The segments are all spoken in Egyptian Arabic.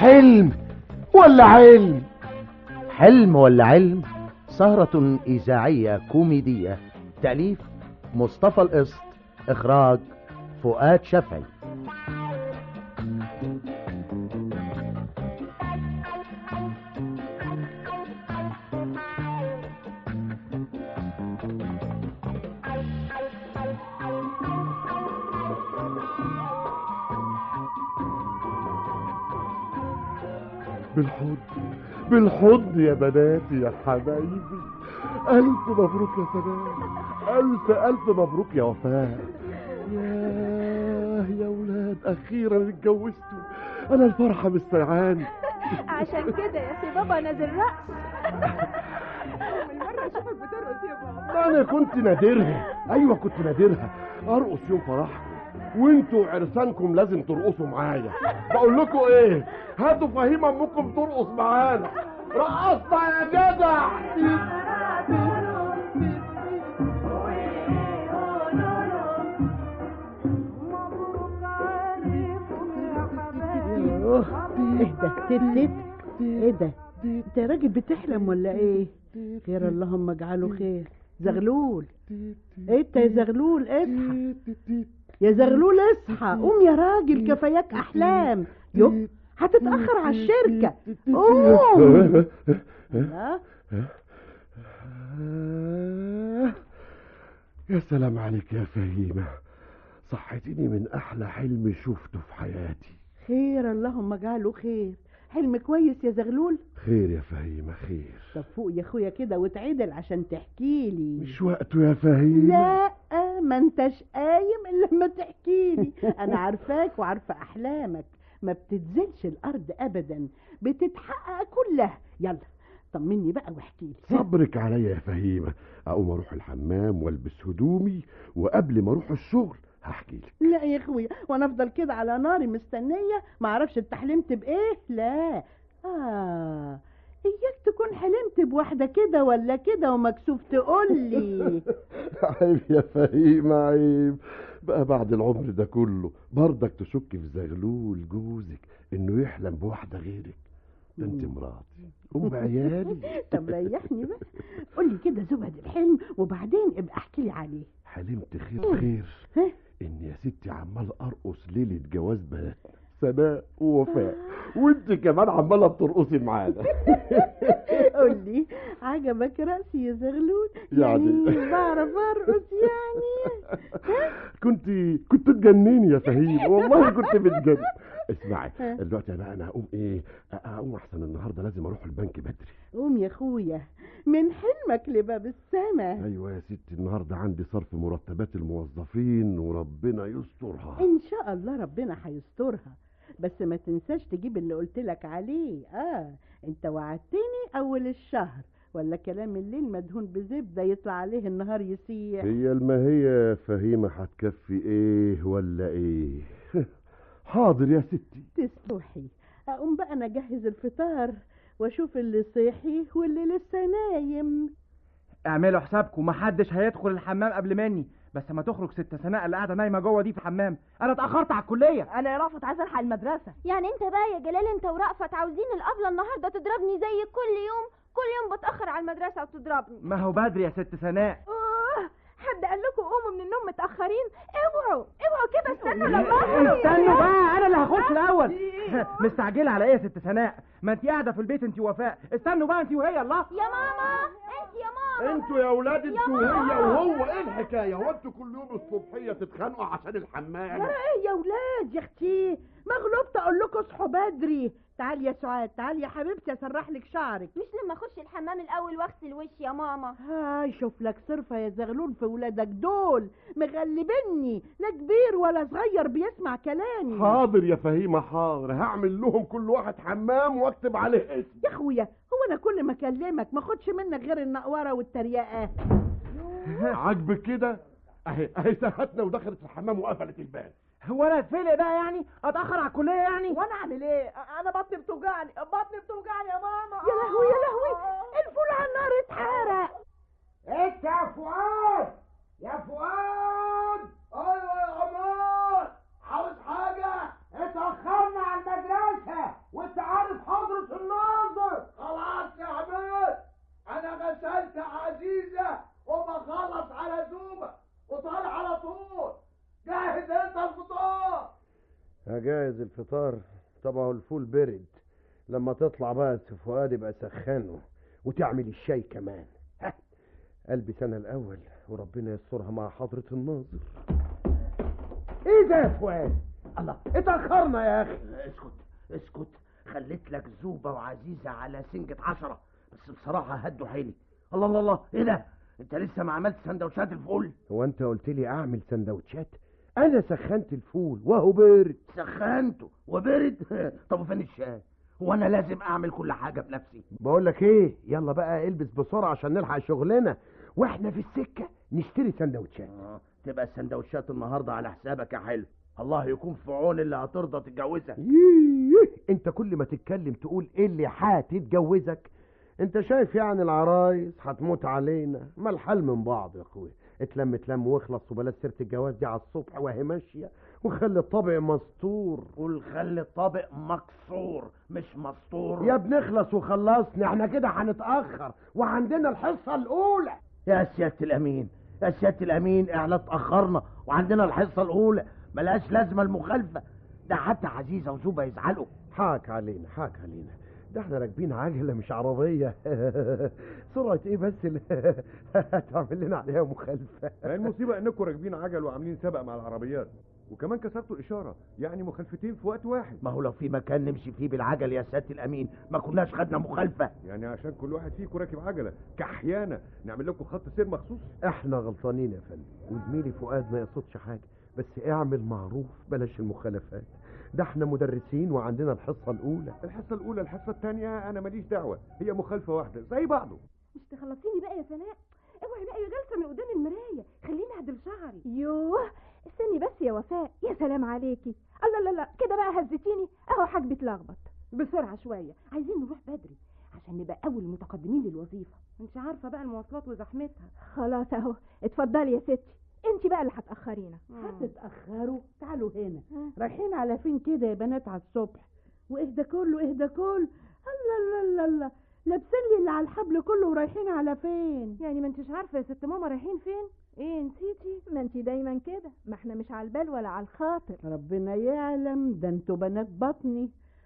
حلم ولا علم حلم ولا علم سهرة إذاعية كوميدية تأليف مصطفى القسط إخراج فؤاد شفعي بالحضن بالحضن يا بناتي يا حبايبي ألف مبروك يا سلام ألف ألف مبروك يا وفاء ياه يا ولاد أخيرا اتجوزتوا أنا الفرحة مستيعاني عشان كده يا سي بابا نازل رقص مرة اشوفك بترقص يا بابا ما أنا كنت نادرها أيوة كنت نادرها أرقص يوم فرحكم وانتوا عرسانكم لازم ترقصوا معايا بقول لكم ايه هاتوا فهيم امكم ترقص معانا رقصنا يا جدع اهدى تت ايه ده انت يا راجل بتحلم ولا ايه خير اللهم اجعله خير زغلول انت يا زغلول اصحى يا زغلول اصحى قوم يا راجل كفاياك احلام يو هتتاخر على الشركه قوم ها؟ يا سلام عليك يا فهيمة صحتيني من أحلى حلم شفته في حياتي خير اللهم اجعله خير حلم كويس يا زغلول خير يا فهيمة خير طب فوق يا اخويا كده واتعدل عشان تحكي لي مش وقته يا فهيمة لا ما انتش قايم الا لما تحكي لي انا عارفاك وعارفه احلامك ما بتنزلش الارض ابدا بتتحقق كلها يلا طمني بقى واحكي لي صبرك عليا يا فهيمة أقوم أروح الحمام وألبس هدومي وقبل ما أروح الشغل هحكي لك لا يا اخويا وانا افضل كده على ناري مستنيه ما اعرفش انت حلمت بايه لا اه اياك تكون حلمت بواحده كده ولا كده ومكسوف تقول لي عيب يا فهيمة عيب بقى بعد العمر ده كله برضك تشك في زغلول جوزك انه يحلم بواحدة غيرك ده انت مراتي ام عيالي طب ريحني بقى قول لي كده زبد الحلم وبعدين ابقى احكي لي عليه حلمت خير خير ها؟ ان يا ستي عمال ارقص ليلة جواز بنات سناء ووفاء وانت كمان عمالة بترقصي معانا قول لي عجبك رأسي يا زغلول يعني- بعرف ارقص يعني كنت كنت تجنني يا فهيم والله كنت بتجنن اسمعي ها. دلوقتي انا انا هقوم ايه اقوم احسن النهارده لازم اروح البنك بدري قوم يا اخويا من حلمك لباب السما ايوه يا ستي النهارده عندي صرف مرتبات الموظفين وربنا يسترها ان شاء الله ربنا هيسترها بس ما تنساش تجيب اللي قلت لك عليه اه انت وعدتني اول الشهر ولا كلام الليل مدهون بزبده يطلع عليه النهار يسيح هي الماهية فهيمة هتكفي ايه ولا ايه حاضر يا ستي تسلوحي اقوم بقى انا اجهز الفطار واشوف اللي صحي واللي لسه نايم اعملوا حسابكم محدش هيدخل الحمام قبل مني بس ما تخرج ست سناء اللي قاعده نايمه جوه دي في الحمام انا اتاخرت على الكليه انا يا رافت عايز الحق المدرسه يعني انت بقى يا جلال انت ورأفت عاوزين الابله النهارده تضربني زي كل يوم كل يوم بتاخر على المدرسه وتضربني ما هو بدري يا ست سناء اوه حد قال لكم قوموا من النوم متاخرين اوعوا اوعوا كده استنوا لما أخرج. استنوا بقى انا اللي هخش الاول مستعجله على ايه يا ست سناء ما انت قاعده في البيت انت وفاء استنوا بقى انت وهي الله يا ماما انت يا ماما انتوا يا اولاد انتوا يا وهي ماما. وهو ايه الحكايه هو انتوا كل يوم الصبحيه تتخانقوا عشان الحمام ايه يا ولاد يا اختي مغلوبة اقول لكم اصحوا بدري تعالي يا سعاد تعالي يا حبيبتي اسرح لك شعرك مش لما اخش الحمام الاول واغسل وشي يا ماما هاي شوف لك صرفة يا زغلول في ولادك دول مغلبني لا كبير ولا صغير بيسمع كلامي حاضر يا فهيمه حاضر هعمل لهم كل واحد حمام واكتب عليه اسم يا اخويا هو انا كل ما اكلمك ما اخدش منك غير النقوره والتريقه عاجبك كده اهي اهي سهتنا ودخلت الحمام وقفلت الباب هو انا اتفلق بقى يعني اتاخر على الكليه يعني وانا اعمل ايه انا بطني بتوجعني بطني بتوجعني يا ماما يا لهوي يا لهوي الفول على النار اتحرق انت يا فؤاد يا فؤاد ايوه يا عمار عاوز حاجه اتاخرنا على المدرسه وانت عارف الفطار طبعا الفول برد لما تطلع بقى يا فؤاد يبقى سخنه وتعمل الشاي كمان ها البس انا الاول وربنا يسترها مع حضرة الناظر ايه ده يا فؤاد الله اتأخرنا يا اخي اسكت اسكت خليت لك زوبة وعزيزة على سنجة عشرة بس بصراحة هدوا حيلي الله الله الله ايه ده انت لسه ما عملت سندوتشات الفول هو انت قلت لي اعمل سندوتشات انا سخنت الفول وهو برد سخنته وبرد طب وفين الشاي هو انا لازم اعمل كل حاجة بنفسي بقول لك ايه يلا بقى البس بسرعة عشان نلحق شغلنا واحنا في السكة نشتري سندوتشات آه. تبقى السندوتشات النهاردة على حسابك يا حلو الله يكون في عون اللي هترضى تتجوزها ييه انت كل ما تتكلم تقول ايه اللي هتتجوزك انت شايف يعني العرايس هتموت علينا ما الحل من بعض يا اخويا اتلم اتلم واخلص وبلاش سيره الجواز دي على الصبح وهي ماشيه وخلي الطبع مستور قول خلي الطابق مكسور مش مسطور يا بنخلص وخلصنا احنا كده هنتاخر وعندنا الحصه الاولى يا سيادة الأمين يا سيادة الأمين احنا اتأخرنا وعندنا الحصة الأولى ملهاش لازمة المخالفة ده حتى عزيزة وزوبة يزعلوا حاك علينا حاك علينا ده احنا راكبين عجلة مش عربية سرعة ايه بس اللي هتعمل لنا عليها مخالفة ما المصيبة انكم راكبين عجل وعاملين سبق مع العربيات وكمان كسرتوا الإشارة يعني مخالفتين في وقت واحد ما هو لو في مكان نمشي فيه بالعجل يا سيادة الأمين ما كناش خدنا مخالفة يعني عشان كل واحد فيكم راكب عجلة كحيانة نعمل لكم خط سير مخصوص احنا غلطانين يا فندم وزميلي فؤاد ما يقصدش حاجة بس اعمل معروف بلاش المخالفات ده احنا مدرسين وعندنا الحصة الأولى الحصة الأولى الحصة الثانية أنا ماليش دعوة هي مخالفة واحدة زي بعضه مش تخلصيني بقى يا سناء اوعي بقى يا جلسه من قدام المرايه خليني اهدل شعري يوه استني بس يا وفاء يا سلام عليكي الله لا لا كده بقى هزتيني اهو حاجبي اتلخبط بسرعه شويه عايزين نروح بدري عشان نبقى اول المتقدمين للوظيفه انت عارفه بقى المواصلات وزحمتها خلاص اهو اتفضلي يا ستي انت بقى اللي هتاخرينا هتتأخروا تعالوا هنا مم. رايحين على فين كده يا بنات على الصبح واهدى كله اهدى كل الله الله الله الله لابسين لي اللي على الحبل كله ورايحين على فين يعني ما انتش عارفه يا ست ماما رايحين فين ايه نسيتي ما انت دايما كده ما احنا مش على البال ولا على الخاطر ربنا يعلم ده انتوا بنات بطني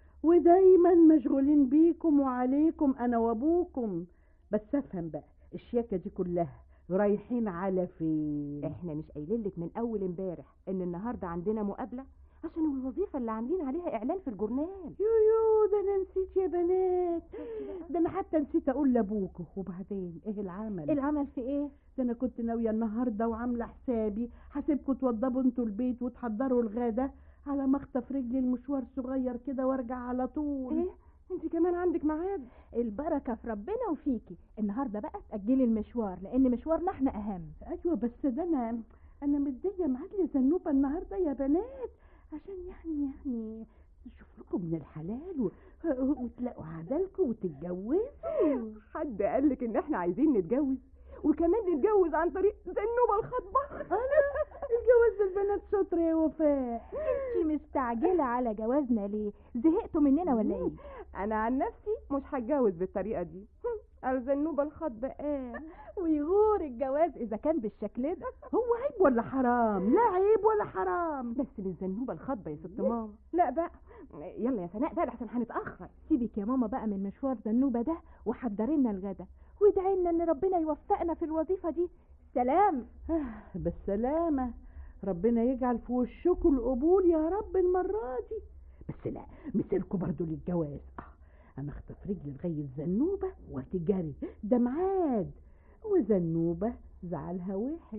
ودايما مشغولين بيكم وعليكم انا وابوكم بس افهم بقى الشياكة دي كلها رايحين على فين احنا مش قايلين لك من اول امبارح ان النهارده عندنا مقابله عشان الوظيفه اللي عاملين عليها اعلان في الجورنال يو يو ده انا نسيت يا بنات ده انا حتى نسيت اقول لابوكوا وبعدين ايه العمل العمل في ايه ده انا كنت ناويه النهارده وعامله حسابي هسيبكوا توضبوا انتوا البيت وتحضروا الغدا على ما اخطف رجلي المشوار صغير كده وارجع على طول ايه انت كمان عندك ميعاد البركه في ربنا وفيكي النهارده بقى تاجلي المشوار لان مشوارنا احنا اهم ايوه بس ده انا انا مديه ميعاد لزنوبه النهارده يا بنات عشان يعني يعني نشوف لكم من الحلال و... وتلاقوا عدلكم وتتجوزوا حد قال لك ان احنا عايزين نتجوز وكمان نتجوز عن طريق زنوبه الخطبه انا الجواز البنات شاطره يا وفاء انت مستعجله على جوازنا ليه زهقتوا مننا ولا ايه انا عن نفسي مش هتجوز بالطريقه دي الزنوبه الخطبه ايه ويغور الجواز اذا كان بالشكل ده هو عيب ولا حرام لا عيب ولا حرام بس للزنوبه الخطبه يا ست ماما لا بقى يلا يا سناء بقى لحسن هنتاخر سيبك يا ماما بقى من مشوار زنوبه ده وحضري لنا الغدا وادعي لنا ان ربنا يوفقنا في الوظيفه دي سلام آه، بالسلامة ربنا يجعل في وشكم القبول يا رب المرة دي بس لا مثلكم برضو للجواز آه أنا أخطف رجلي لغاية زنوبة وتجري ده ميعاد وزنوبة زعلها وحش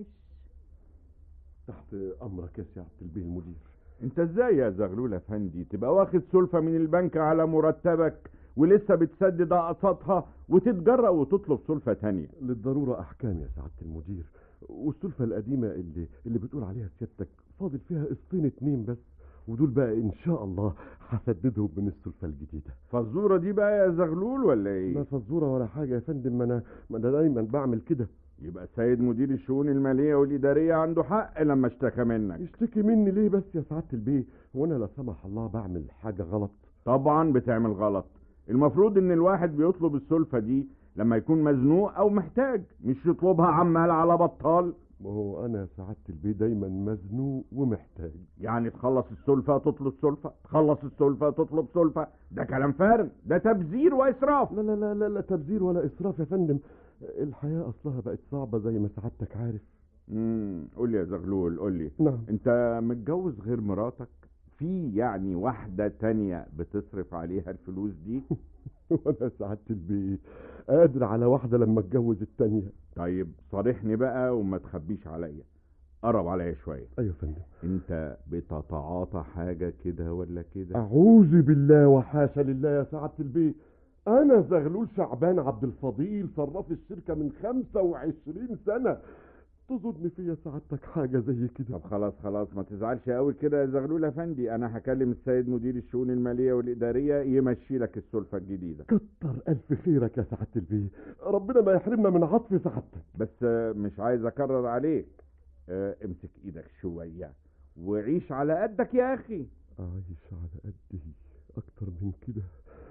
تحت أمرك يا سعادة البيه المدير انت ازاي يا زغلول افندي تبقى واخد سلفة من البنك على مرتبك ولسه بتسدد اقساطها وتتجرأ وتطلب سلفة تانية للضرورة أحكام يا سعادة المدير والسلفة القديمة اللي اللي بتقول عليها سيادتك فاضل فيها قسطين اتنين بس ودول بقى إن شاء الله هسددهم من السلفة الجديدة فالزورة دي بقى يا زغلول ولا لا ايه فزورة ولا حاجة يا فندم ما أنا ما أنا دايما بعمل كده يبقى السيد مدير الشؤون المالية والإدارية عنده حق لما اشتكى منك يشتكي مني ليه بس يا سعادة البيه وأنا لا سمح الله بعمل حاجة غلط طبعا بتعمل غلط المفروض ان الواحد بيطلب السلفة دي لما يكون مزنوق او محتاج مش يطلبها عمال على بطال ما هو انا يا سعاده البيه دايما مزنوق ومحتاج يعني تخلص السلفة تطلب سلفة تخلص السلفة تطلب سلفة ده كلام فارغ ده تبذير وإسراف لا لا لا لا, لا تبذير ولا اسراف يا فندم الحياه اصلها بقت صعبه زي ما سعادتك عارف امم قول لي يا زغلول قول لي نعم انت متجوز غير مراتك في يعني واحدة تانية بتصرف عليها الفلوس دي وانا سعاده البيه قادر على واحده لما اتجوز التانيه طيب صارحني بقى وما تخبيش عليا قرب عليا شوية ايوه يا فندم انت بتتعاطى حاجة كده ولا كده اعوذ بالله وحاشا لله يا سعاده البيه انا زغلول شعبان عبد الفضيل صراف الشركه من 25 سنه تظن فيا سعادتك حاجه زي كده طب خلاص خلاص ما تزعلش قوي كده يا زغلول افندي انا هكلم السيد مدير الشؤون المالية والإدارية يمشي لك السلفة الجديدة كتر الف خيرك يا سعاده البيه ربنا ما يحرمنا من عطف سعادتك بس آه، مش عايز اكرر عليك آه، امسك ايدك شوية وعيش على قدك يا اخي عايش على قدي اكتر من كده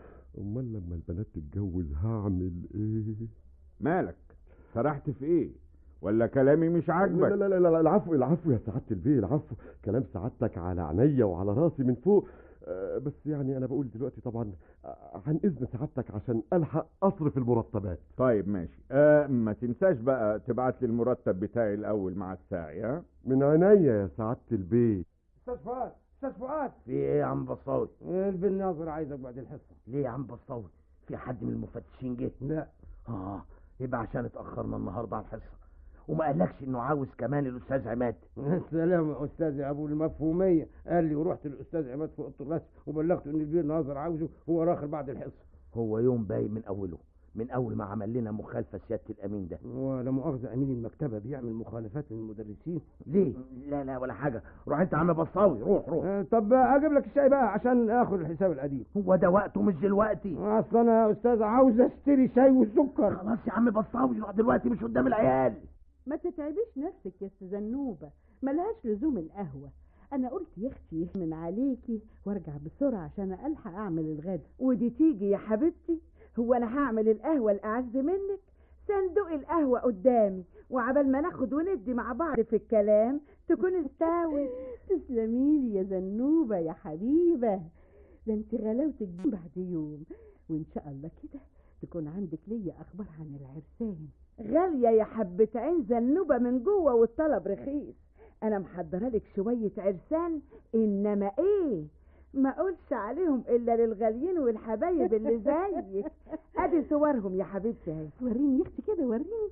امال لما البنات تتجوز هعمل ايه مالك سرحت في ايه ولا كلامي مش لا عاجبك لا لا لا العفو العفو يا سعاده البيه العفو كلام سعادتك على عينيا وعلى راسي من فوق آه، بس يعني انا بقول دلوقتي طبعا آه، عن اذن سعادتك عشان الحق اصرف المرتبات طيب ماشي آه ما تنساش بقى تبعت لي المرتب بتاعي الاول مع الساعي ها من عينيا يا سعاده البيه استاذ فؤاد استاذ فؤاد في ايه يا عم بصاوي البن ناظر عايزك بعد الحصه ليه يا عم بصاوي في حد من المفتشين جه لا اه يبقى عشان اتاخرنا النهارده على الحصه وما قالكش انه عاوز كمان الاستاذ عماد السلام يا استاذ ابو المفهوميه قال لي ورحت للاستاذ عماد في اوضه الرسم وبلغته ان البير ناظر عاوزه هو راخر بعد الحصه هو يوم باين من اوله من اول ما عمل لنا مخالفه سياده الامين ده ولا مؤاخذه امين المكتبه بيعمل مخالفات للمدرسين ليه لا لا ولا حاجه روح انت يا عم بصاوي روح روح آه، طب اجيب لك الشاي بقى عشان اخد الحساب القديم هو ده وقته مش دلوقتي اصل انا يا استاذ عاوز اشتري شاي وسكر خلاص يا عم بصاوي روح دلوقتي مش قدام العيال ما تتعبيش نفسك يا استاذ زنوبة ملهاش لزوم القهوة أنا قلت يا أختي من عليكي وارجع بسرعة عشان ألحق أعمل الغدا ودي تيجي يا حبيبتي هو انا هعمل القهوه الاعز منك صندوق القهوه قدامي وعبال ما ناخد وندي مع بعض في الكلام تكون استوت تسلميلي يا زنوبة يا حبيبة ده انت غلاوتك دي بعد يوم وإن شاء الله كده تكون عندك ليا أخبار عن العرسان غاليه يا حبه عين زنوبه من جوه والطلب رخيص انا محضره لك شويه عرسان انما ايه ما اقولش عليهم الا للغاليين والحبايب اللي زيك ادي صورهم يا حبيبتي اهي وريني يا أختي كده وريني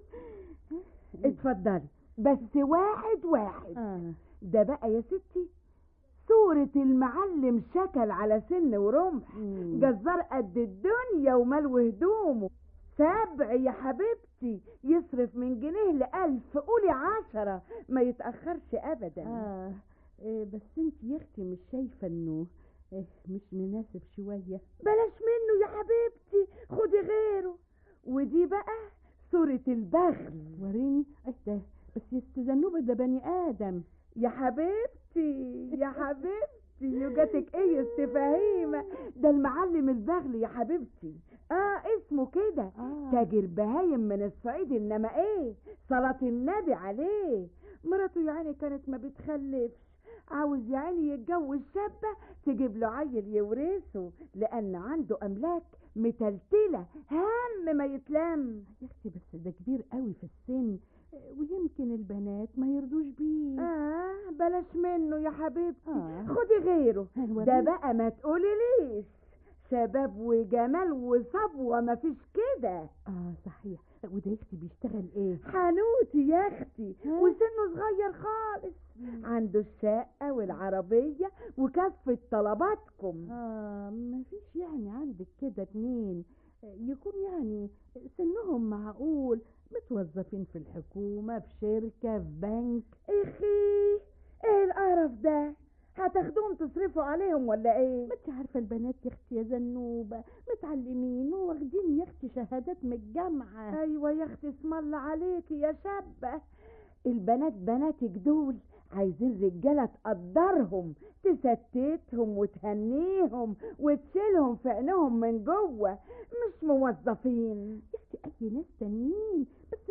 اتفضلي بس واحد واحد آه. ده بقى يا ستي صورة المعلم شكل على سن ورمح مم. جزار قد الدنيا وملو هدومه سبع يا حبيبتي يصرف من جنيه لألف قولي عشرة ما يتأخرش أبدا آه. إيه بس انت يا أختي مش شايفة إنه إيه مش مناسب شوية بلاش منه يا حبيبتي خدي غيره ودي بقى صورة البغل وريني ايه ده بس يا أستاذ زنوبة ده بني آدم يا حبيبتي يا حبيبتي يوجتك ايه يا استفهيمة ده المعلم البغل يا حبيبتي اه اسمه كده آه. تاجر بهايم من الصعيد انما ايه صلاة النبي عليه مراته يعني كانت ما بتخلفش عاوز يعني يتجوز شابة تجيب له عيل يورثه لأن عنده أملاك متلتلة هم ما يتلم يا أختي بس ده كبير قوي في السن ويمكن البنات ما يرضوش بيه آه بلاش منه يا حبيبتي آه. خدي غيره وريني. ده بقى ما تقوليليش شباب وجمال وصبوة مفيش كده اه صحيح وده يا اختي بيشتغل ايه حنوتي يا اختي ها؟ وسنه صغير خالص عنده الشقة والعربية وكافة طلباتكم اه مفيش يعني عندك كده اتنين يكون يعني سنهم معقول متوظفين في الحكومة في شركة في بنك اخي ايه القرف ده هتاخدوهم تصرفوا عليهم ولا ايه ما انت عارفة البنات يا اختي يا زنوبة متعلمين وواخدين يا اختي شهادات من الجامعة ايوه يا اختي اسم الله عليكي يا شابة البنات بناتك دول عايزين رجالة تقدرهم تستتهم وتهنيهم وتشيلهم في عينهم من جوه مش موظفين يا اختي اي ناس تانيين بس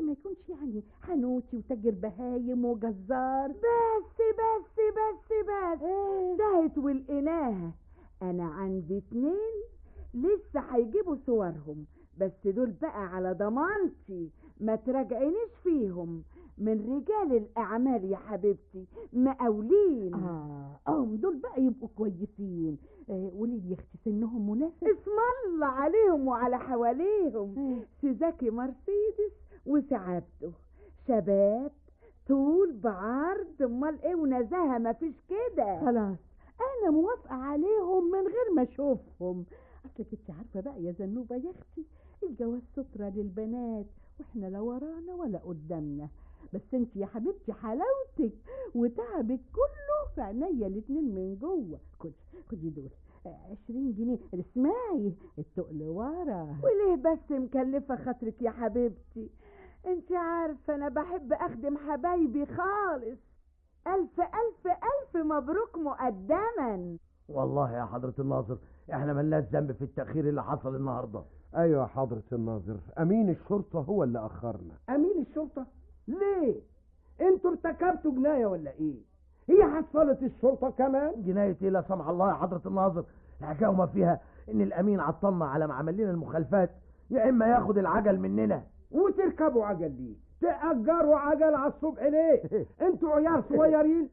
ما يكونش يعني حنوتي وتاجر بهايم وجزار بس بس بس بس انتهت ولقيناها انا عندي اتنين لسه هيجيبوا صورهم بس دول بقى على ضمانتي ما تراجعينيش فيهم من رجال الاعمال يا حبيبتي مقاولين اه اه دول بقى يبقوا كويسين آه قولي لي يا اختي سنهم مناسب اسم الله عليهم وعلى حواليهم سيزاكي مرسيدس وسعادته شباب طول بعرض امال ايه ونزاهه مفيش كده خلاص انا موافقه عليهم من غير ما اشوفهم اصلك انت عارفه بقى يا زنوبه يا اختي الجواز سترة للبنات واحنا لا ورانا ولا قدامنا بس انت يا حبيبتي حلاوتك وتعبك كله في عينيا الاتنين من جوه خدي خدي دول عشرين جنيه اسمعي التقل ورا وليه بس مكلفة خاطرك يا حبيبتي انت عارفة انا بحب اخدم حبايبي خالص الف الف الف مبروك مقدما والله يا حضرة الناظر احنا ملناش ذنب في التأخير اللي حصل النهارده ايوه يا حضرة الناظر امين الشرطة هو اللي اخرنا امين الشرطه ليه انتوا ارتكبتوا جنايه ولا ايه هي حصلت الشرطه كمان جناية ايه لا سمح الله يا حضرة الناظر الحكاية وما فيها ان الامين عطلنا على ما عمل لنا المخالفات يا اما ياخد العجل مننا وتركبوا عجل ليه تأجروا عجل على الصبح ليه انتوا عيال صغيرين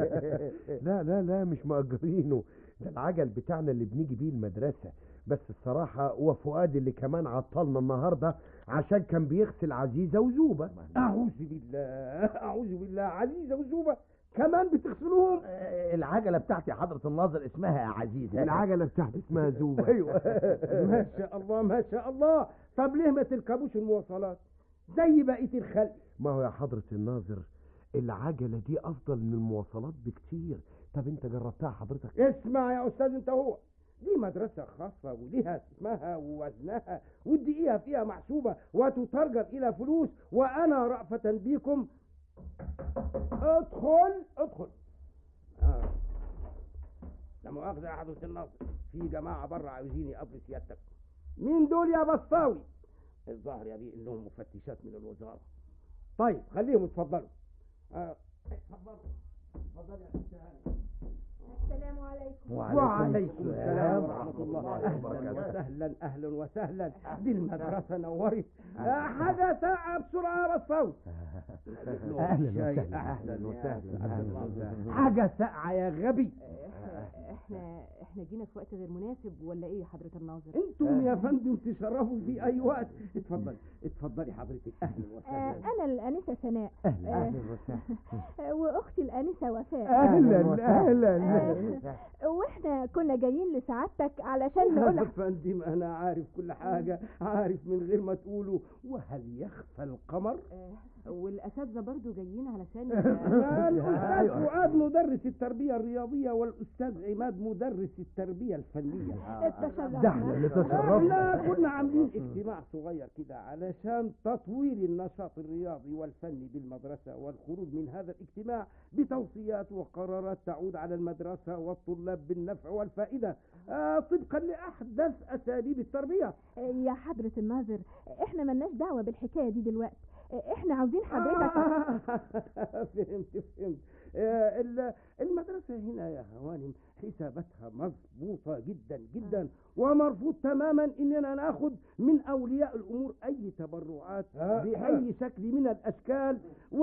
لا لا لا مش مأجرينه ده العجل بتاعنا اللي بنيجي بيه المدرسة بس الصراحة وفؤاد اللي كمان عطلنا النهاردة عشان كان بيغسل عزيزة وزوبة اعوذ بالله اعوذ بالله عزيزه وزوبه كمان بتغسلوهم آه، العجلة بتاعتي يا حضرة الناظر اسمها يا عزيزة العجلة بتاعتي اسمها زوبة ايوه ما شاء الله ما شاء الله طب ليه ما تركبوش المواصلات زي بقيه الخلق ما هو يا حضرة الناظر العجلة دي أفضل من المواصلات بكتير طب أنت جربتها حضرتك؟ اسمع يا استاذ انت هو دي مدرسة خاصة ولها اسمها ووزنها والدقيقة فيها محسوبة وتترجم إلى فلوس وأنا رأفة بكم ادخل ادخل آه. لا مؤاخذة يا حضرة الناظر في جماعة بره عاوزين يقابلوا سيادتك مين دول يا بصاوي الظاهر يا بيه انهم مفتشات من الوزارة طيب خليهم يتفضلوا آه. اتفضلوا اتفضل يا ست هاني السلام عليكم وعليكم السلام ورحمة الله وبركاته. أهلا وسهلا أهلا وسهلا دي المدرسة نورت آه، حاجة ساعة بسرعة يا بصاوي أهلا شاي. وسهلا. أهلا وسهلا. أهلا أهلا وسهلا حاجة ساعة يا غبي احنا احنا جينا في وقت غير مناسب ولا ايه يا حضرة الناظر انتم يا فندم تشرفوا في أي وقت اتفضلي اتفضلي حضرتك أهلا آه وسهلا انا الانسة سناء أهلا آه، أهلا وسهلا واختي الانسة وفاء أهلا أهلا آه، واحنا كنا جايين لسعادتك علشان نقول يا فندم أنا عارف كل حاجة عارف من غير ما تقولوا وهل يخفى القمر آه، والاساتذة برضو جايين علشان الأستاذ فؤاد مدرس التربية الرياضية والأستاذ عماد مدرس التربية الفنية ده احنا اللي احنا تشرفنا كنا عاملين اجتماع صغير كده علشان تطوير النشاط الرياضي والفني بالمدرسة والخروج من هذا الاجتماع بتوصيات وقرارات تعود على المدرسة والطلاب بالنفع والفائدة آه طبقا لأحدث أساليب التربية يا حضرة الناظر احنا ملناش دعوة بالحكاية دي دلوقتي احنا عاوزين حضرتك فهمت فهمت آه، ال- المدرسة هنا يا هوانم حساباتها مظبوطة جدا جدا ومرفوض تماما اننا ناخد من اولياء الامور اي تبرعات باي شكل من الاشكال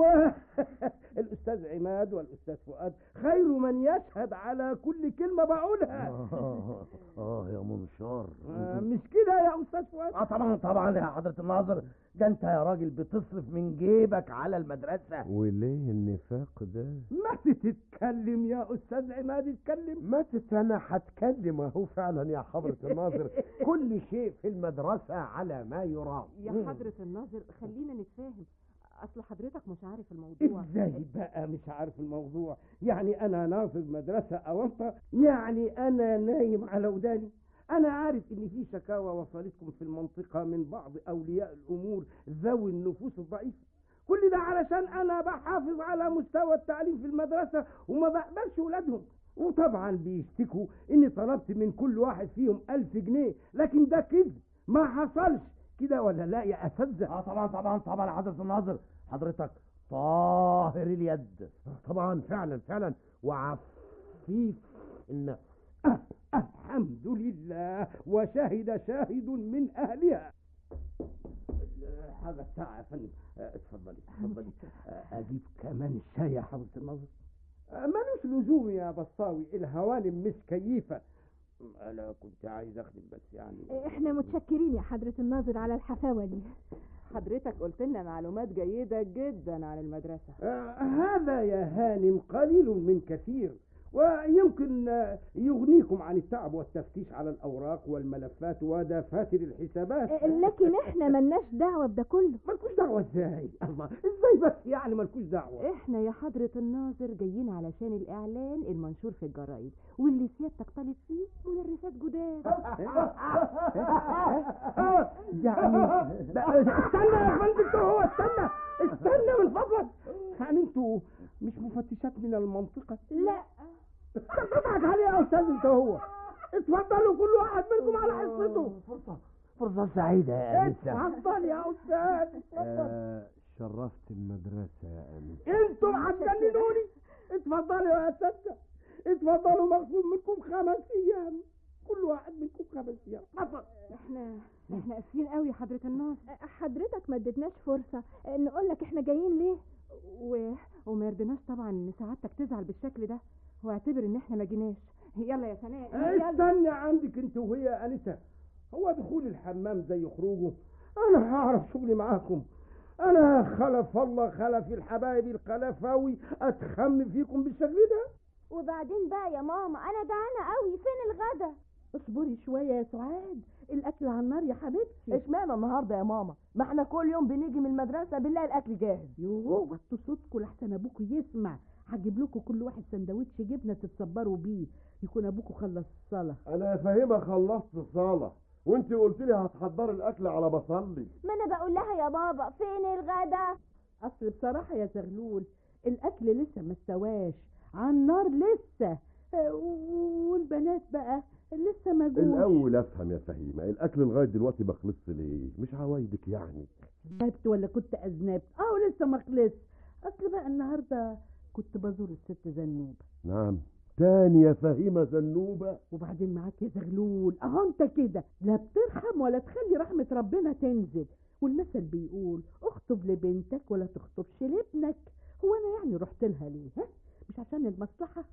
والاستاذ عماد والاستاذ فؤاد خير من يشهد على كل كلمة بقولها آه آه يا منشار آه، مش كده يا استاذ فؤاد اه طبعا طبعا يا حضرة الناظر ده انت يا راجل بتصرف من جيبك على المدرسة وليه النفاق ده؟ ما تتكلم يا استاذ عماد اتكلم ما انا هتكلم اهو فعلا يا حضرة الناظر كل شيء في المدرسة على ما يرام يا حضرة الناظر خلينا نتفاهم اصل حضرتك مش عارف الموضوع ازاي بقى مش عارف الموضوع يعني انا ناظر مدرسة اوسطى يعني انا نايم على وداني انا عارف ان في شكاوى وصلتكم في المنطقة من بعض اولياء الامور ذوي النفوس الضعيفة كل ده علشان انا بحافظ على مستوى التعليم في المدرسة وما بقبلش ولادهم وطبعا بيشتكوا اني طلبت من كل واحد فيهم الف جنيه لكن ده كذب ما حصلش كده ولا لا يا اساتذه اه طبعا طبعا طبعا يا حضرة الناظر حضرتك طاهر اليد طبعا فعلا فعلا وعفيف النفس أه الحمد لله وشهد شاهد من اهلها حاجة ساعة يا فندم آه، اتفضلي اتفضلي آه، اجيب كمان شاي يا حضرة الناظر آه، ملوش لزوم يا بصاوي الهوانم مش كيفة انا كنت عايز اخدم بس يعني احنا متشكرين يا حضرة الناظر على الحفاوة دي حضرتك قلت لنا معلومات جيدة جدا عن المدرسة آه، هذا يا هانم قليل من كثير ويمكن آه، يغنيكم عن التعب والتفتيش على الأوراق والملفات ودفاتر الحسابات لكن احنا ملناش دعوة بده كله مالكوش دعوة ازاي الله ازاي بس يعني مالكوش دعوة احنا يا حضرة الناظر جايين علشان الإعلان المنشور في الجرايد واللي سيادتك طالب فيه مدرسات جداد يعني لا، استنى يا فندم انتوا هو استنى استنى من فضلك يعني انتوا مش مفتشات من المنطقة لا تضحك عليه يا استاذ انت هو اتفضلوا كل واحد منكم على حصته فرصة فرصة سعيدة يا أنسة اتفضل يا استاذ اتفضل آه شرفت المدرسة يا أمين انتم هتجننوني اتفضلوا يا اساتذه اتفضلوا مخصوم منكم خمس ايام كل واحد منكم خمس ايام اتفضل احنا احنا اسفين قوي يا حضرة الناظر حضرتك ما اديتناش فرصة نقول لك احنا جايين ليه و... وما يرضناش طبعا ان سعادتك تزعل بالشكل ده واعتبر ان احنا ما جيناش يلا يا سناء يلا استنى عندك انت وهي يا انسه هو دخول الحمام زي خروجه انا هعرف شغلي معاكم انا خلف الله خلف الحبايب الخلفاوي اتخم فيكم بالشكل ده وبعدين بقى يا ماما انا جعانه قوي فين الغدا اصبري شوية يا سعاد الأكل على النار يا حبيبتي اشمعنى النهارده يا ماما ما احنا كل يوم بنيجي من المدرسة بنلاقي الاكل جاهز يوه وطوا صوتكم لحسن ابوكوا يسمع هجيب لكم كل واحد سندوتش جبنه تتصبروا بيه يكون ابوكوا خلص الصلاه انا فاهمة خلصت الصالة وانت قلت لي هتحضري الاكل على بصلي ما انا بقول لها يا بابا فين الغدا اصل بصراحه يا زغلول الاكل لسه ما استواش على النار لسه آه، والبنات بقى لسه ما جوش الاول افهم يا فهيمة الاكل لغاية دلوقتي ما خلصش ليه مش عوايدك يعني تعبت ولا كنت اذنبت اه لسه ما خلص اصل بقى النهارده كنت بزور الست زنوبه نعم تاني يا فهيمة زنوبة وبعدين معاك يا زغلول اهو انت كده لا بترحم ولا تخلي رحمة ربنا تنزل والمثل بيقول اخطب لبنتك ولا تخطبش لابنك هو انا يعني رحت لها ليه ها مش عشان المصلحة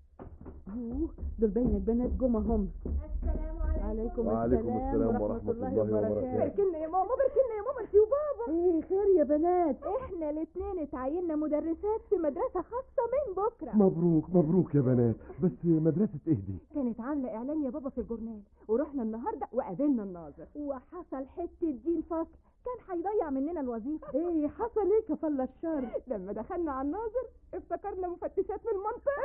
اوه دول باين البنات جم هم السلام عليكم عليكم وعليكم السلام السلام ورحمة ورحمة الله الله وبركاته وبركاته. بركنا يا ماما بركنا يا ماما انتي وبابا ايه خير يا بنات احنا الاتنين اتعيننا مدرسات في مدرسة خاصة من بكرة مبروك مبروك يا بنات بس مدرسة ايه دي كانت عاملة اعلان يا بابا في الجورنال ورحنا النهارده وقابلنا الناظر وحصل حتة دين فصل كان هيضيع مننا الوظيفة ايه حصل ايه كفل الشر لما دخلنا على الناظر افتكرنا مفتشات من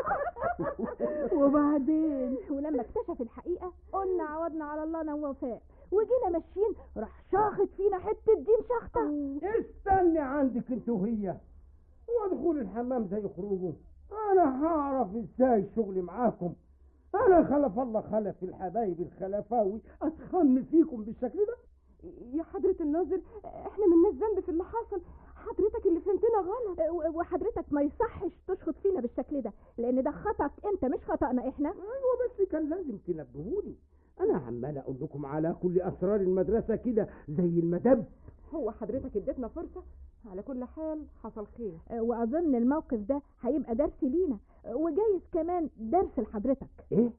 المنطقة وبعدين ولما اكتشف الحقيقة قلنا عوضنا على الله انا ووفاء وجينا ماشيين راح شاخط فينا حتة دين شخطة استني عندك انت وهي هو دخول الحمام زي خروجه انا هعرف ازاي شغلي معاكم انا خلف الله خلف الحبايب الخلفاوي اتخم فيكم بالشكل ده يا حضرة الناظر احنا ملناش ذنب في اللي حصل حضرتك اللي فهمتنا غلط و- وحضرتك ما يصحش تشخط فينا بالشكل ده لان ده خطأك انت مش خطأنا احنا ايوه بس كان لازم تنبهوني انا عمال اقول لكم على كل اسرار المدرسه كده زي المدب هو حضرتك اديتنا فرصة على كل حال حصل خير واظن الموقف ده هيبقى درس لينا وجايز كمان درس لحضرتك ايه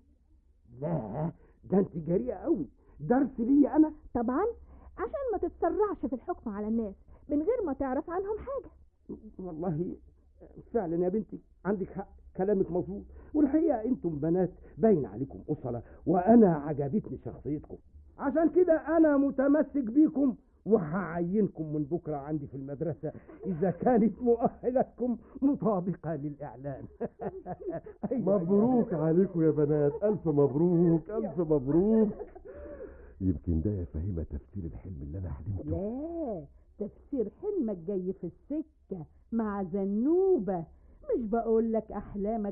لا ده انت جريئه قوي درس ليا انا طبعا عشان ما تتسرعش في الحكم على الناس من غير ما تعرف عنهم حاجة والله فعلا يا بنتي عندك حق كلامك مظبوط والحقيقه انتم بنات باين عليكم اصله وانا عجبتني شخصيتكم عشان كده انا متمسك بيكم وهعينكم من بكره عندي في المدرسه اذا كانت مؤهلاتكم مطابقه للاعلان أيوة. مبروك عليكم يا بنات الف مبروك الف مبروك يمكن ده يا فهيمة تفسير الحلم اللي انا حلمته لا تفسير حلمك جاي في السكة مع زنوبة مش بقول لك أحلامك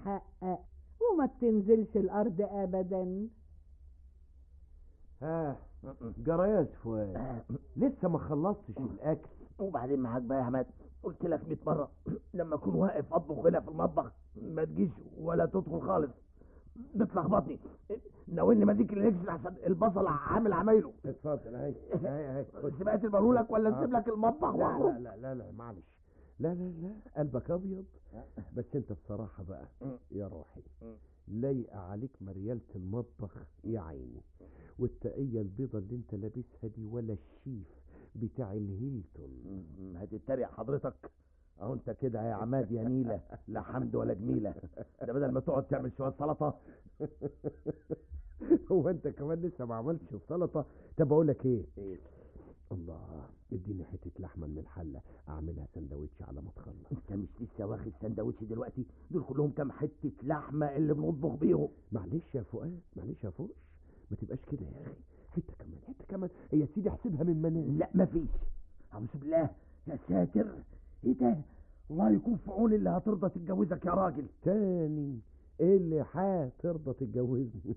بتتحقق وما بتنزلش الأرض أبدا ها جرايات فؤاد لسه ما خلصتش الاكل وبعدين معاك بقى يا عماد قلت لك 100 مره لما اكون واقف اطبخ هنا في المطبخ ما تجيش ولا تدخل خالص بتلخبطني ناولني ما اديك الاكل عشان البصل عامل عمايله اتفضل اهي اهي اهي خد. سمعت المرولك ولا آه. نسيب لك المطبخ لا واخرج لا لا لا لا معلش لا لا لا قلبك ابيض بس انت بصراحة بقى يا روحي لايقة عليك مريالة المطبخ يا عيني والتقية البيضة اللي انت لابسها دي ولا الشيف بتاع الهيلتون هتتريق حضرتك اهو انت كده يا عماد يا نيله لا حمد ولا جميله ده بدل ما تقعد تعمل شويه سلطه هو انت كمان لسه ما عملتش السلطة طب اقول لك ايه ايه الله اديني حتة لحمة من الحلة اعملها سندوتش على ما تخلص انت مش لسه واخد سندوتش دلوقتي دول كلهم كام حته لحمه اللي بنطبخ بيهم معلش يا فؤاد معلش يا فوش ما تبقاش كده يا اخي حتة كمان حتة كمان يا سيدي احسبها من منام لا مفيش اعوذ بالله يا ساتر ايه ده الله يكون في عون اللي هترضى تتجوزك يا راجل تاني ايه اللي هترضى تتجوزني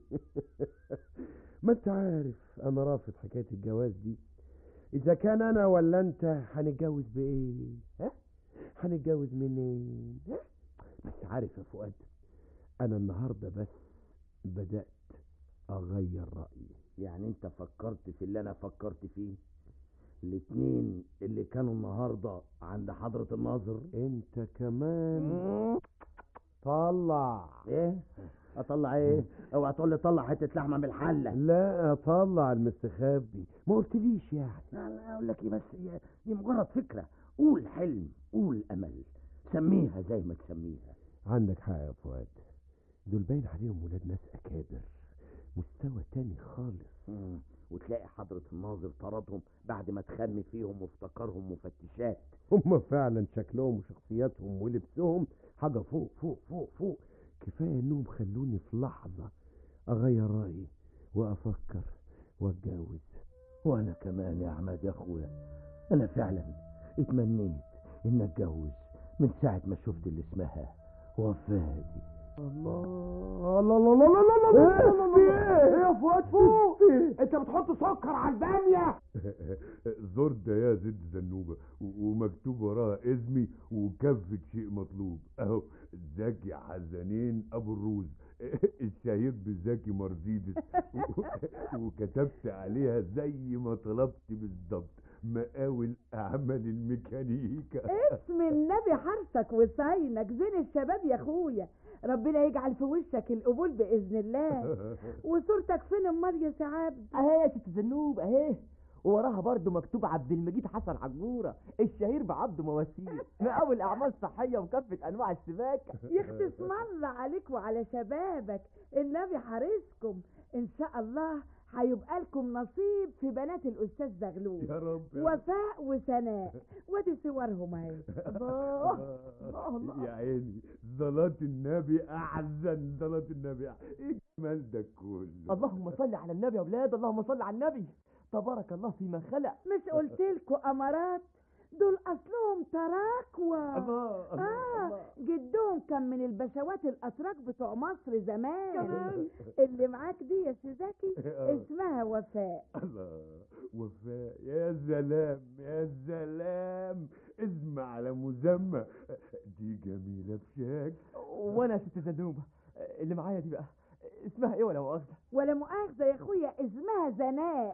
ما انت عارف انا رافض حكايه الجواز دي اذا كان انا ولا انت هنتجوز بايه ها هنتجوز منين ها بس عارف يا فؤاد انا النهارده بس بدات اغير رايي يعني انت فكرت في اللي انا فكرت فيه الاتنين اللي كانوا النهارده عند حضرة الناظر انت كمان طلع ايه اطلع ايه اوعى تقول لي طلع حته لحمه من الحله لا اطلع المستخبي ما قلتليش يعني لا لا اقول لك ايه بس هي دي مجرد فكره قول حلم قول امل سميها زي ما تسميها عندك حق يا فؤاد دول باين عليهم ولاد ناس اكابر مستوى تاني خالص مم. وتلاقي حضرة الناظر طردهم بعد ما تخمي فيهم وافتكرهم مفتشات هم فعلا شكلهم وشخصياتهم ولبسهم حاجة فوق فوق فوق فوق كفاية انهم خلوني في لحظة اغير رأيي وافكر واتجوز وانا كمان يا عماد يا اخويا انا فعلا اتمنيت ان اتجوز من ساعة ما شفت اللي اسمها وفاء دي الله الله الله الله الله الله في ايه يا فؤاد فوق انت بتحط سكر على البامية زرد يا زد زنوبة و- ومكتوب وراها اسمي وكفة شيء مطلوب اهو زكي حزنين ابو الروز الشهير بزكي مرسيدس و- وكتبت عليها زي ما طلبت بالظبط مقاول اعمال الميكانيكا اسم النبي حرسك وصاينك زين الشباب يا اخويا ربنا يجعل في وشك القبول باذن الله وصورتك فين امال يا سعاد اهي يا ست زنوب اهي ووراها برضه مكتوب عبد المجيد حسن عجوره الشهير بعبد مواسير مقاول اعمال صحيه وكافه انواع السباكه يختي اسم الله عليك وعلى شبابك النبي حارسكم ان شاء الله هيبقى لكم نصيب في بنات الاستاذ زغلول يا رب يا رب. وفاء وسناء وادي صورهم اهي الله الله الله يا عيني صلاة النبي أحزن صلاة النبي أحزن. إيه الجمال ده كله اللهم صل على النبي يا اولاد اللهم صل على النبي تبارك الله فيما خلق مش قلت لكم امارات دول اصلهم تراكوة الله الله اه الله. جدهم كان من البشوات الاتراك بتوع مصر زمان كمان. اللي معاك دي يا سيزاكي آه. اسمها وفاء الله وفاء يا سلام يا سلام اسم على مسمى دي جميلة بشكل وانا يا ست زنوبه اللي معايا دي بقى اسمها ايه ولا مؤاخذه ولا مؤاخذة يا اخويا اسمها زناء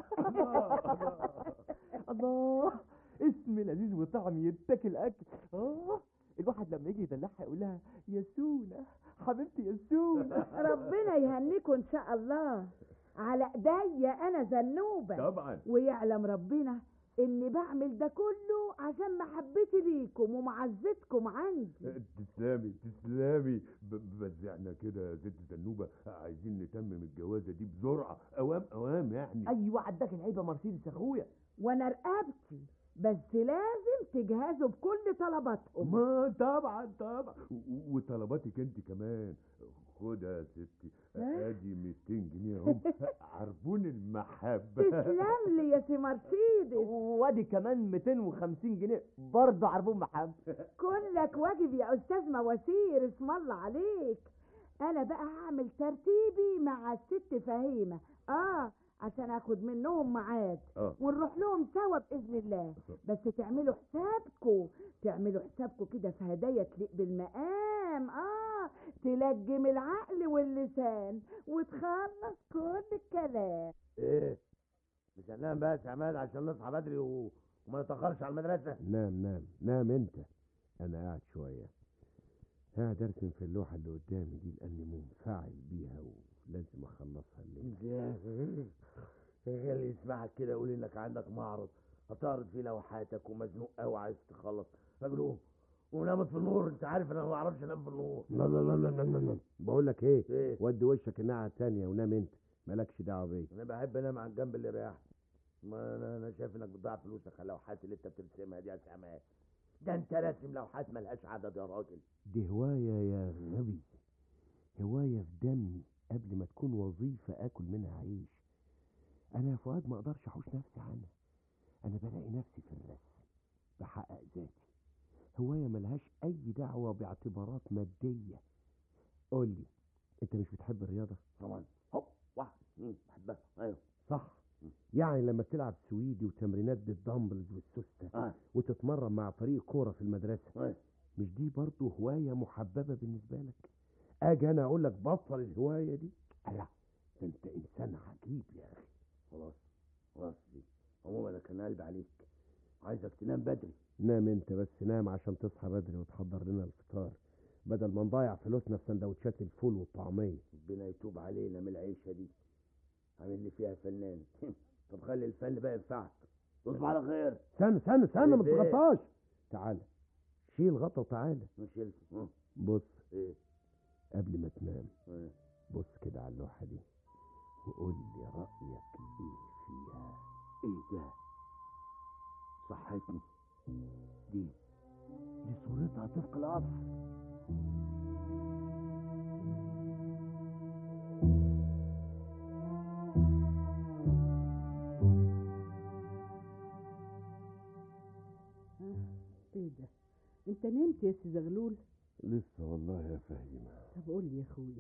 الله اسم لذيذ وطعم يتاكل اكل اه الواحد لما يجي يدلعها يقول لها يا سونا حبيبتي يا سونا ربنا يهنيكم ان شاء الله على ايديا انا زنوبة طبعا ويعلم ربنا اني بعمل ده كله عشان محبتي ليكم ومعزتكم عندي تسلمي تسلمي ب- بس احنا كده يا ست زنوبة عايزين نتمم الجوازة دي بسرعة أوام أوام يعني ايوه عداك العيبه مرسيدس يا اخويا وانا رقبتي بس لازم تجهزوا بكل طلباتهم ما طبعا طبعا و- و- وطلباتك انت كمان خدها يا ستي ها؟ ادي 200 جنيه اهم عربون المحبة تسلم لي يا سي مرسيدس وادي كمان 250 جنيه برضه عربون محب كلك واجب يا استاذ مواسير اسم الله عليك انا بقى هعمل ترتيبي مع الست فهيمه اه عشان اخد منهم ميعاد اه ونروح لهم سوا باذن الله بس تعملوا حسابكم تعملوا حسابكم كده في هدايا تليق بالمقام اه تلجم العقل واللسان وتخلص كل الكلام ايه مش هننام بس يا عماد عشان نصحى بدري و... وما نتاخرش على المدرسه نام نام نام انت انا قاعد شويه قاعد ارسم في اللوحه اللي قدامي دي لاني منفعل بيها ولازم اخلصها الليله اللي يسمعك كده يقول انك عندك معرض هتعرض فيه لوحاتك ومزنوق قوي عايز تخلص راجل قوم ونامت في النور انت عارف انا ما بعرفش انام في النور لا لا لا لا لا لا لا بقول لك ايه ايه ودي وشك الناحيه التانية ونام انت مالكش دعوه بيا انا بحب انام على الجنب اللي رايح ما انا انا شايف انك بتضيع فلوسك على اللوحات اللي انت بترسمها دي يا سعماد ده انت راسم لوحات ملهاش عدد يا راجل دي هوايه يا غبي هوايه في دمي قبل ما تكون وظيفه اكل منها عيش انا يا فؤاد ما اقدرش احوش نفسي عنها انا بلاقي نفسي في الرسم بحقق ذاتي هوايه ملهاش اي دعوه باعتبارات ماديه قول لي انت مش بتحب الرياضه طبعا هوب واحد اثنين بحبها ايوه صح يعني لما بتلعب سويدي وتمرينات بالدمبلز والسوسته اه وتتمرن مع فريق كوره في المدرسه ايوه مش دي برضه هوايه محببه بالنسبه لك اجي انا اقول لك بطل الهوايه دي لا ده انت انسان عجيب يا اخي خلاص خلاص دي عموما انا كان قلبي عليك عايزك تنام بدري نام انت بس نام عشان تصحى بدري وتحضر لنا الفطار بدل ما نضيع فلوسنا في سندوتشات الفول والطعميه ربنا يتوب علينا من العيشه دي عامل لي فيها فنان طب خلي الفن بقى ينفعك تصبح على خير استنى استنى استنى ما إيه ده؟ تغطاش تعالى شيل غطا وتعالى مش شلت اه بص ايه قبل ما تنام ايه بص كده على اللوحه دي وقول لي رايك ايه فيها ايه ده صحتني دي دي صورتها طبق العصر ايه ده انت نمت يا سي زغلول لسه والله يا فهيمة طب قول لي يا اخويا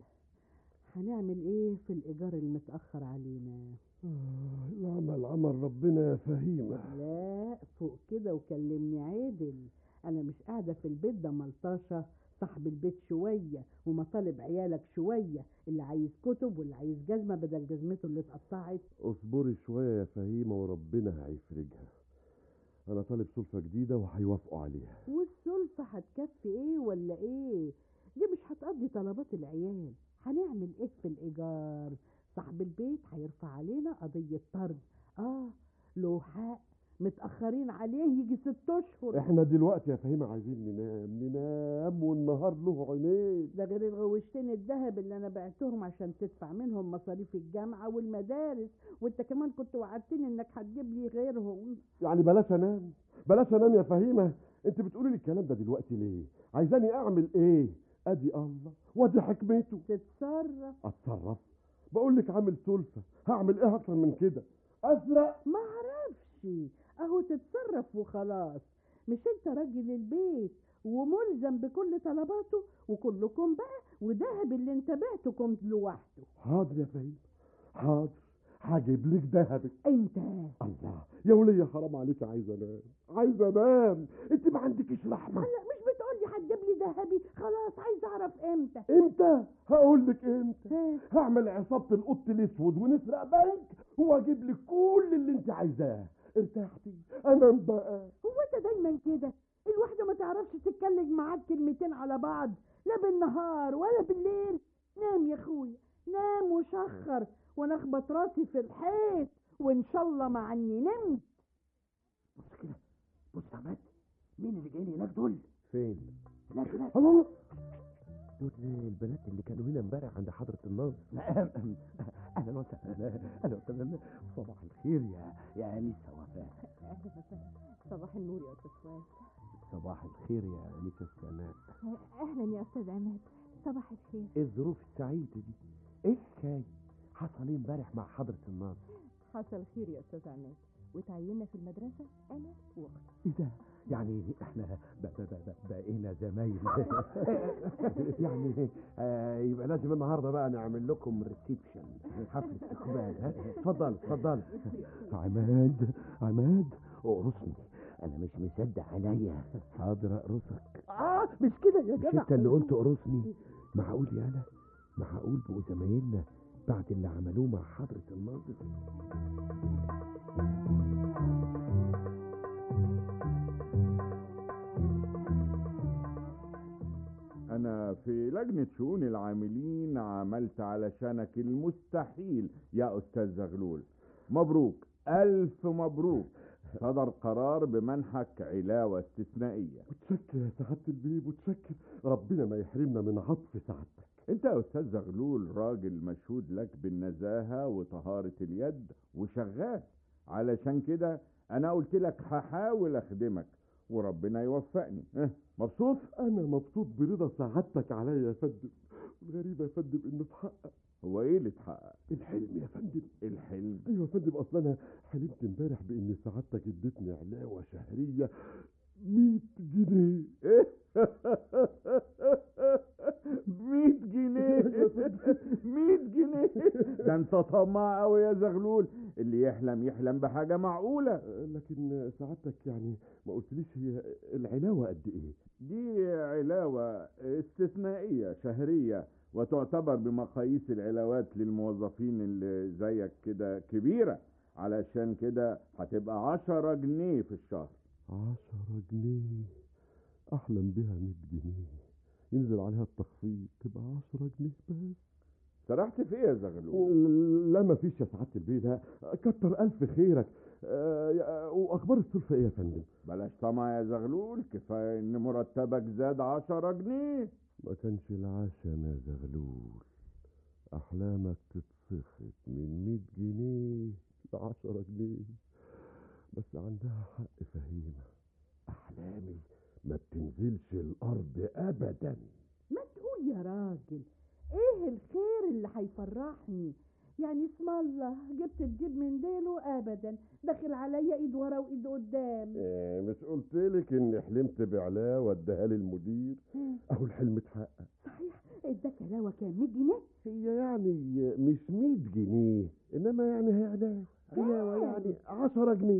هنعمل ايه في الايجار المتاخر علينا آه، العمل عمل ربنا يا فهيمة لا فوق كده وكلمني عادل انا مش قاعده في البيت ده ملطشه صاحب البيت شويه ومطالب عيالك شويه اللي عايز كتب واللي عايز جزمه بدل جزمته اللي اتقطعت اصبري شوية يا فهيمة وربنا هيفرجها انا طالب سلفة جديدة وهيوافقوا عليها والسلفه هتكفي ايه ولا ايه دي مش هتقضي طلبات العيال هنعمل ايه في الايجار صاحب البيت هيرفع علينا قضيه طرد اه له حق متاخرين عليه يجي ست اشهر احنا دلوقتي يا فهيمة عايزين ننام ننام والنهار له عينين ده غير الغوشتين الذهب اللي انا بعتهم عشان تدفع منهم مصاريف الجامعه والمدارس وانت كمان كنت وعدتني انك هتجيب لي غيرهم يعني بلاش انام بلاش انام يا فهيمة انت بتقولي لي الكلام ده دلوقتي ليه عايزاني اعمل ايه ادي الله وادي حكمته تتصرف اتصرف بقول لك عامل سلفة هعمل ايه اكتر من كده اسرق ما اعرفش اهو تتصرف وخلاص مش انت راجل البيت وملزم بكل طلباته وكلكم بقى وذهب اللي انت بعتكم لوحده حاضر يا فهيمة حاضر هجيب لك ذهبك انت الله يا ولية حرام عليك عايز انام عايز انام انت ما عندكش رحمة لا مش بتقولي هتجيب لي ذهبي خلاص عايز اعرف امتى امتى هقول لك امتى ها، هعمل عصابة القط الاسود ونسرق بنك واجيب لك كل اللي انت عايزاه ارتحتي انام بقى هو انت دايما كده الواحده ما تعرفش تتكلم معاك كلمتين على بعض لا بالنهار ولا بالليل نام يا اخويا نام وشخر وانا اخبط راسي في الحيط وان شاء الله مع اني نمت بص كده بص يا عماد مين اللي جايين هناك دول فين هناك هناك الله دول البنات اللي كانوا هنا امبارح عند حضرة الناظر اهلا وسهلا اهلا وسهلا صباح الخير يا يا انسه وفاء صباح النور يا استاذ فؤاد صباح الخير يا أنسة السناء اهلا يا استاذ عماد صباح الخير ايه الظروف السعيدة دي ايه الحكاية حصل ايه امبارح مع حضرة الناظر حصل خير يا استاذ عماد وتعيننا في المدرسه انا واختي ايه ده يعني احنا ب- ب- ب- ب- بقينا زمايل يعني آه يبقى لازم النهارده بقى نعمل لكم ريسبشن حفل استقبال ها اتفضل اتفضل عماد عماد اقرصني انا مش مصدق عليا حاضر اقرصك اه مش كده يا مش جدع انت اللي قلت اقرصني معقول يالا معقول بقوا زمايلنا بعد اللي عملوه مع حضرة الناظر أنا في لجنة شؤون العاملين عملت علشانك المستحيل يا أستاذ زغلول مبروك ألف مبروك صدر قرار بمنحك علاوة استثنائية متشكر يا سعادة البيب متشكر ربنا ما يحرمنا من عطف سعادتك انت يا استاذ زغلول راجل مشهود لك بالنزاهة وطهارة اليد وشغال علشان كده انا قلت لك هحاول اخدمك وربنا يوفقني اه مبسوط انا مبسوط برضا سعادتك عليا يا فندم غريب يا فندم انه اتحقق هو ايه اللي اتحقق الحلم يا فندم الحلم ايوه يا فندم اصل انا حلمت امبارح بان سعادتك ادتني علاوه شهريه 100 جنيه ايه 100 جنيه 100 جنيه ده انت طماع قوي يا زغلول اللي يحلم يحلم بحاجه معقوله لكن سعادتك يعني ما قلتليش هي العلاوه قد ايه دي علاوه استثنائيه شهريه وتعتبر بمقاييس العلاوات للموظفين اللي زيك كده كبيره علشان كده هتبقى عشرة جنيه في الشهر عشرة جنيه أحلم بها مية جنيه ينزل عليها التخفيض تبقى عشرة جنيه بس سرحت في ايه يا زغلول؟ لا ما فيش يا سعادة البيت كتر ألف خيرك آه وأخبار السلفة إيه يا فندم؟ بلاش طمع يا زغلول كفاية إن مرتبك زاد عشرة جنيه ما كانش العشم يا زغلول أحلامك تتسخط من مية جنيه لعشرة جنيه بس عندها حق فهيمة أحلامي ما بتنزلش الأرض أبدا ما تقول يا راجل ايه الخير اللي هيفرحني يعني اسم الله جبت تجيب من ديله ابدا داخل عليا ايد ورا وايد قدام إيه مش قلت لك اني حلمت بعلاوه اداها لي المدير اهو الحلم اتحقق صحيح اداك علاوه كام 100 جنيه هي يعني مش 100 جنيه انما يعني هي علاوه علاوه يعني 10 جنيه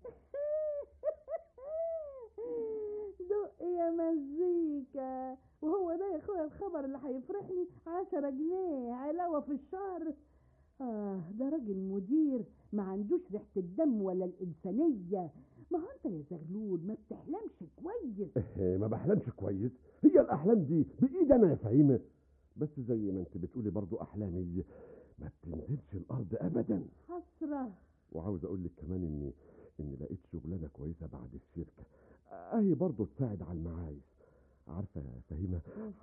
دق يا مزيكا وهو ده يا اخويا الخبر اللي هيفرحني عشرة جنيه علاوة في الشهر آه ده راجل مدير ما عندوش ريحة الدم ولا الإنسانية ما هو أنت يا زغلول ما بتحلمش كويس إيه ما بحلمش كويس هي الأحلام دي بإيد أنا يا فهيمة بس زي ما أنت بتقولي برضو أحلامي ما بتنزلش الأرض أبدا حسرة وعاوز أقول لك كمان إني إني لقيت شغلانة كويسة بعد الشركة أهي برضو تساعد على المعايش عارفه يا فهيمه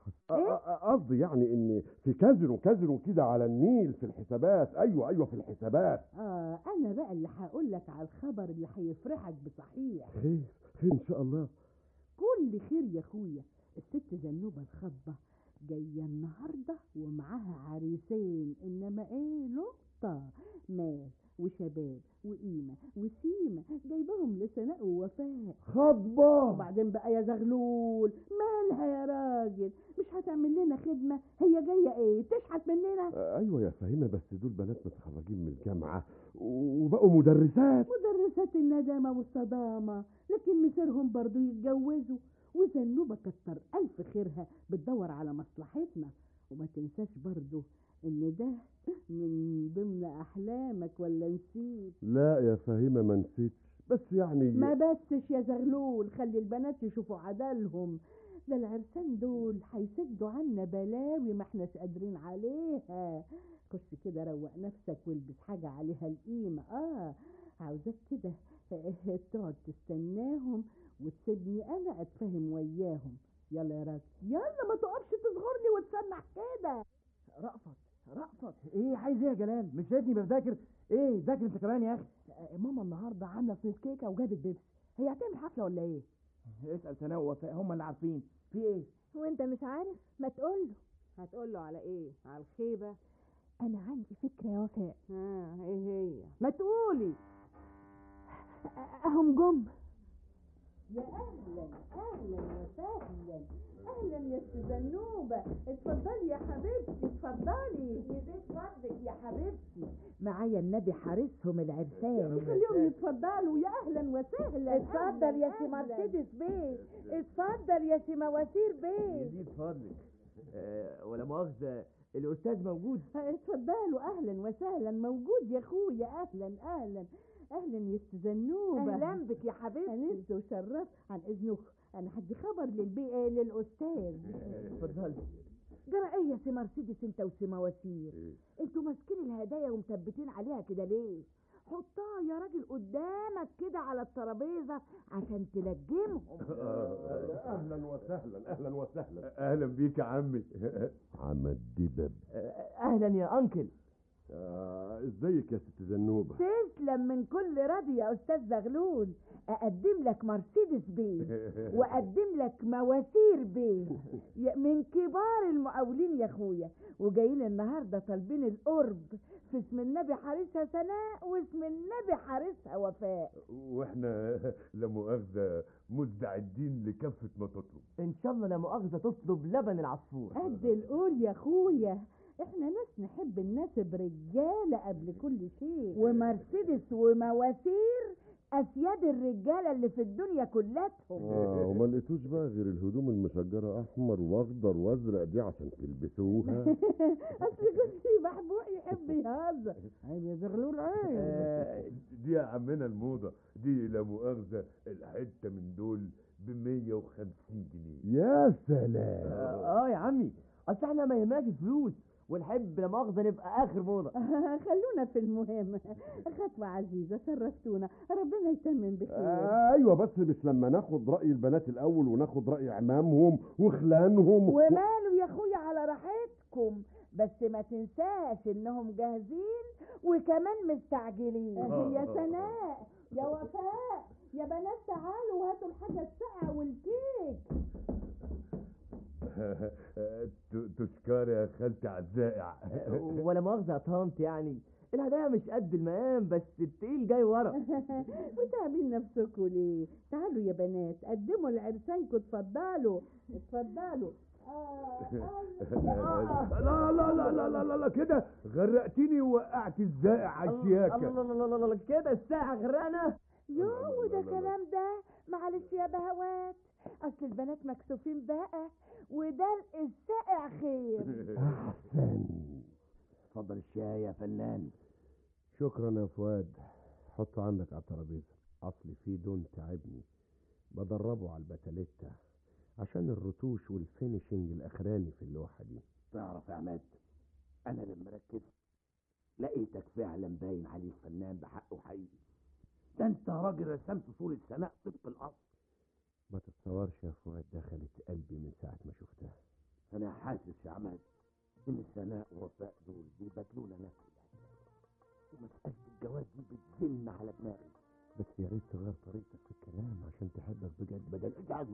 قصدي يعني ان في كازينو كازينو كده على النيل في الحسابات ايوه ايوه في الحسابات اه انا بقى اللي هقول لك على الخبر اللي هيفرحك بصحيح خير خير ان شاء الله كل خير يا اخويا الست زنوبه الخضه جايه النهارده ومعاها عريسين انما ايه لقطه مال وشباب وقيمة وسيمة جايبهم لسناء ووفاء خطبة وبعدين بقى يا زغلول مالها يا راجل مش هتعمل لنا خدمة هي جاية ايه تشحت مننا آه ايوه يا فهيمة بس دول بنات متخرجين من الجامعة وبقوا مدرسات مدرسات الندامة والصدامة لكن مسيرهم برضو يتجوزوا وزنوبة كتر ألف خيرها بتدور على مصلحتنا وما تنساش برضو ان ده من ضمن احلامك ولا نسيت لا يا فهيمة ما نسيتش بس يعني ما بسش يا زغلول خلي البنات يشوفوا عدلهم ده العرسان دول هيسدوا عنا بلاوي ما احناش قادرين عليها خش كده روق نفسك والبس حاجة عليها القيمة اه عاوزاك كده تقعد تستناهم وتسيبني انا اتفاهم وياهم يلا يا راجل يلا ما تقفش تصغرني وتسمع كده رأفت رأفت ايه عايز ايه يا جلال مش شايفني بذاكر ايه ذاكر انت كمان يا اخي ماما النهارده عامله صيف كيكه وجابت بيبسي هي هتعمل حفله ولا ايه اسال سناء ووفاء هم اللي عارفين في ايه وانت مش عارف ما تقول له هتقول له على ايه على الخيبه انا عندي فكره يا وفاء اه ايه هي ما تقولي اهم جم يا اهلا اهلا وسهلا اهلا يا ست زنوبه اتفضلي يا حبيبتي اتفضلي يزيد فضلك يا حبيبتي معايا النبي حارسهم العرسان خليهم يتفضلوا يا اهلا وسهلا اتفضل يا سي أهلاً. مرسيدس بيه اتفضل يا سي مواسير بيه يزيد فضلك آه ولا مؤاخذة الأستاذ موجود اتفضلوا اهلا وسهلا موجود يا اخويا اهلا اهلا اهلا يا ست زنوبه اهلا بك يا حبيبتي انست وشرفت عن اذنك انا هدي خبر للبي آه، للاستاذ اتفضلي جرى ايه يا سي مرسيدس انت وسي مواسير انتوا ماسكين الهدايا ومثبتين عليها كده ليه حطها يا راجل قدامك كده على الترابيزه عشان تلجمهم اهلا وسهلا اهلا وسهلا اهلا بيك يا عمي عم الدبب أهلا يا أنكل آه، ازيك يا ست زنوبه تسلم من كل راضي يا استاذ زغلول اقدم لك مرسيدس بيه واقدم لك مواسير بيه يا- من كبار المقاولين يا اخويا وجايين النهارده طالبين القرب في اسم النبي حارسها سناء واسم النبي حارسها وفاء واحنا لا مؤاخذة مستعدين لكافة ما تطلب إن شاء الله لا مؤاخذة تطلب لبن العصفور قد القول يا اخويا احنا ناس نحب الناس برجاله قبل كل شيء ومرسيدس ومواسير اسياد الرجاله اللي في الدنيا كلتهم اه وما لقيتوش بقى غير الهدوم المشجره احمر واخضر وازرق دي عشان تلبسوها اصل جوزي محبوق يحب يهزر عيب يا زغلول عيب آه، دي يا عمنا الموضة دي لا مؤاخذة الحتة من دول ب 150 جنيه يا سلام آه, آه يا عمي أصل احنا ما يهمناش الفلوس ونحب لا مؤاخذة نبقى آخر موضة خلونا في المهم خطوة عزيزة شرفتونا ربنا يتمم بخير آه ايوه بس مش لما ناخد راي البنات الاول وناخد راي عمامهم وخلانهم وماله يا اخويا على راحتكم بس ما تنساش انهم جاهزين وكمان مستعجلين يا سناء يا وفاء يا بنات تعالوا وهاتوا الحاجة الساقعة والكيك ت- تشكر يا خالتي على الزائع ولا مؤاخذة يا طنط يعني الهدايا مش قد المقام بس التقيل جاي ورا وتعبين نفسكوا ليه تعالوا يا بنات قدموا لعرسانكم اتفضلوا اتفضلوا لا لا لا لا لا لا, لا كده غرقتيني ووقعت الزائع على الشياكة الله الله الله الله كده الساعة غرقانة يو وده كلام ده معلش يا بهوات اصل البنات مكسوفين بقى وده الساقع خير احسن اتفضل الشاي يا فنان شكرا يا فؤاد حطه عندك على الترابيزه اصلي في دون تعبني بدربه على البتاليتا عشان الرتوش والفينيشنج الاخراني في اللوحه دي تعرف يا عماد انا لما ركزت لقيتك فعلا باين عليك فنان بحقه حقيقي ده انت راجل رسمت صورة سناء طبق الاصل ما تتصورش يا فؤاد دخلت قلبي من ساعه ما شفتها انا حاسس يا عماد ان سناء ووفاء دول بيبادلونا نفس الاحساس ومسألة الجواز دي بتزن على دماغي بس يا ريت تغير طريقتك في الكلام عشان تحبك بجد بدل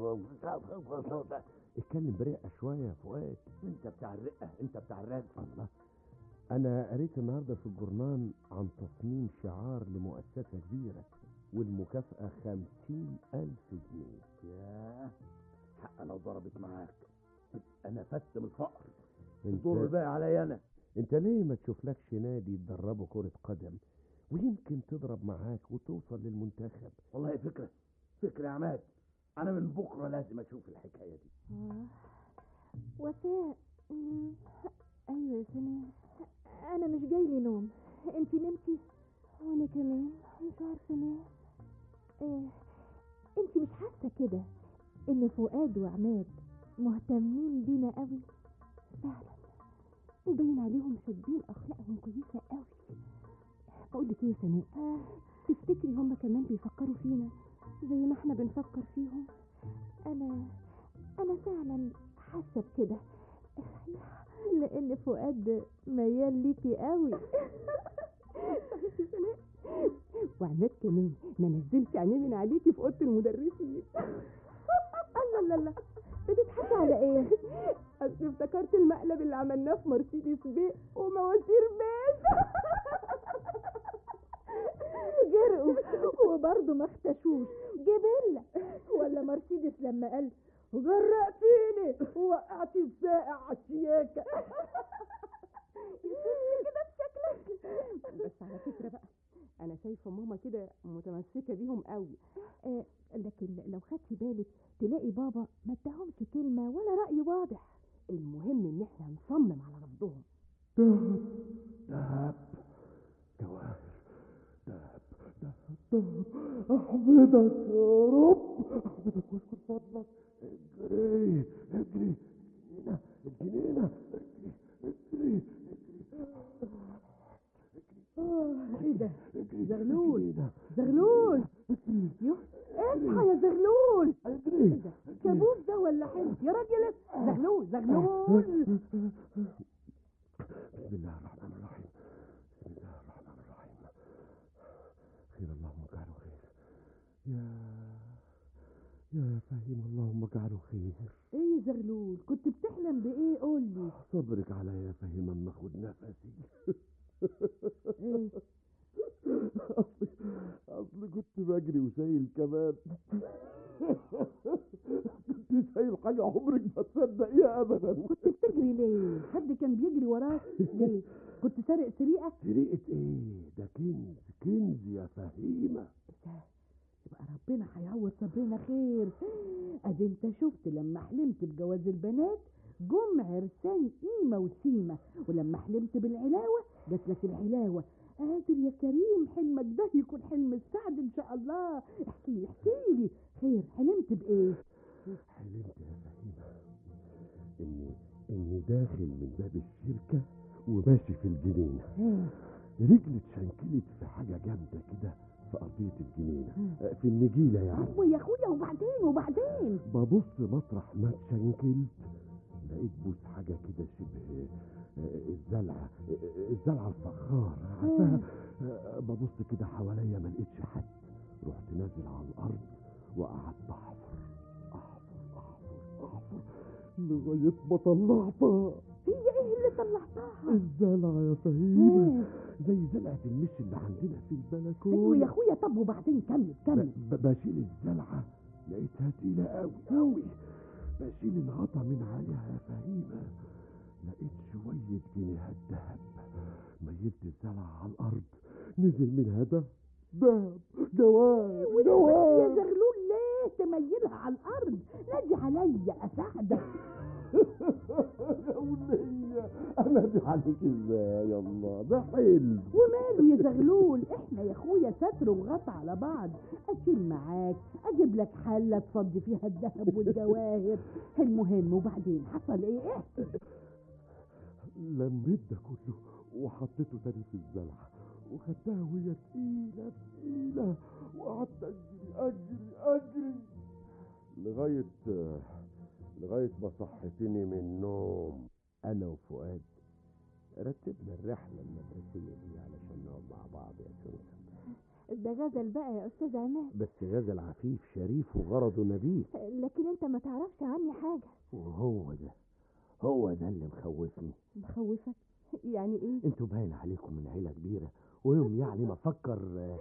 اتكلم برقه شويه يا فؤاد انت بتاع الرقة انت بتاع الرزق الله انا قريت النهارده في الجورنان عن تصميم شعار لمؤسسه كبيره والمكافاه خمسين الف جنيه ياه حق لو ضربت معاك تبقى نفدت من الفقر انت الدور الباقي عليا انا انت ليه ما تشوفلكش نادي تدربه كره قدم ويمكن تضرب معاك وتوصل للمنتخب والله فكرة فكرة يا عماد انا من بكرة لازم اشوف الحكاية دي آه. وفاء مم. ايوه يا سناء انا مش جاي لي نوم انتي نمتي وانا كمان مش عارفه انام آه. انتي مش حاسه كده ان فؤاد وعماد مهتمين بينا قوي فعلا وباين عليهم شادين اخلاقهم كويسه قوي بقول لك ايه يا سناء تفتكري هم كمان بيفكروا فينا زي ما احنا بنفكر فيهم انا انا فعلا حاسه بكده لان فؤاد ميال ليكي قوي وعماد كمان ما نزلش عينيه من عليكي في اوضه المدرسين الله الله الله بتضحكي على ايه؟ اصل افتكرت المقلب اللي عملناه في مرسيدس بيه ومواسير بيه جرقوا وبرضه ما اختشوش جبلة ولا مرسيدس لما قال غرقتيني ووقعتي الساقع على الشياكة كده بشكلك بس على فكرة بقى أنا شايفة ماما كده متمسكة بيهم قوي آه لكن لو خدتي بالك تلاقي بابا ما اداهمش كلمة ولا رأي واضح المهم إن احنا نصمم على رفضهم دهب دهب جواهر دهب دهب دهب احمدك يا رب احمدك واشكر فضلك اجري اجري هنا الجنينة اجري اجري آه ايه ده اجري زغلول الجنينة. زغلول اجري يو اصحى يا زغلول اجري كابوس ده ولا حلم يا راجل اصحى. زغلول زغلول بسم الله الرحمن الرحيم بسم الله الرحمن الرحيم خير اللهم اجعله خير يا يا فهيم اللهم اجعله خير ايه يا زغلول كنت بتحلم بايه قول لي صبرك عليا يا فهيم اما اخد نفسي ايه اصل اصل كنت بجري وشايل كمان كنت شايل حاجه عمرك ما تصدقيها ابدا كنت بتجري ليه حد كان بيجري وراك ليه كنت سارق سريقه سرقه ايه ده كنز كنز يا فهيمه يبقى ربنا هيعوض صبرنا خير ادي انت شفت لما حلمت بجواز البنات جم عرسان قيمة وسيمة ولما حلمت بالعلاوة جات لك العلاوة قادر يا كريم حلمك ده يكون حلم السعد ان شاء الله احكي لي احكي لي خير حلمت بايه حلمت يا فهيمه اني اني داخل من باب الشركه وماشي في الجنينه ايه رجلي اتشنكلت في حاجه جامده كده في ارضيه الجنينه في النجيله يعني ويا اخويا وبعدين وبعدين ببص مطرح ما اتشنكلت لقيت بوس حاجة كده شبه آه، الزلعة آه، الزلعة الفخار عارفاها آه، ببص كده حواليا ما لقيتش حد رحت نازل على الأرض وقعدت أحفر أحفر أحفر أحفر لغاية ما طلعتها هي ايه اللي طلعتها الزلعة يا فهيمة زي زلعة المش اللي عندنا في البلكونة ايوه يا اخويا طب وبعدين كمل كمل ب- ب- بشيل الزلعة لقيتها تقيلة قوي قوي بشيل الغطا من عليها يا فهيمة لقيت شوية جنيهات دهب ميلت الزلعة على الأرض نزل منها ده دهب جواز يا جواز زغلول ليه تميلها على الارض نادي عليا اساعدك يا ولية أنا دي عليك إزاي يا الله ده حلم وماله يا زغلول احنا يا اخويا ستر وغطى على بعض اشيل معاك اجيب لك حله تفضي فيها الذهب والجواهر المهم وبعدين حصل ايه احكي لميت ده كله وحطيته تاني في الزلعة وخدتها وهي تقيلة تقيلة وقعدت أجري أجري أجري لغاية لغاية ما صحتني من النوم أنا وفؤاد رتبنا الرحلة المدرسية دي علشان نقعد مع بعض يا سوسن ده غزل بقى يا استاذ عماد بس غزل عفيف شريف وغرضه نبيل لكن انت ما تعرفش عني حاجه وهو ده هو ده اللي مخوفني مخوفك يعني ايه انتوا باين عليكم من عيله كبيره ويوم يعني ما افكر آه،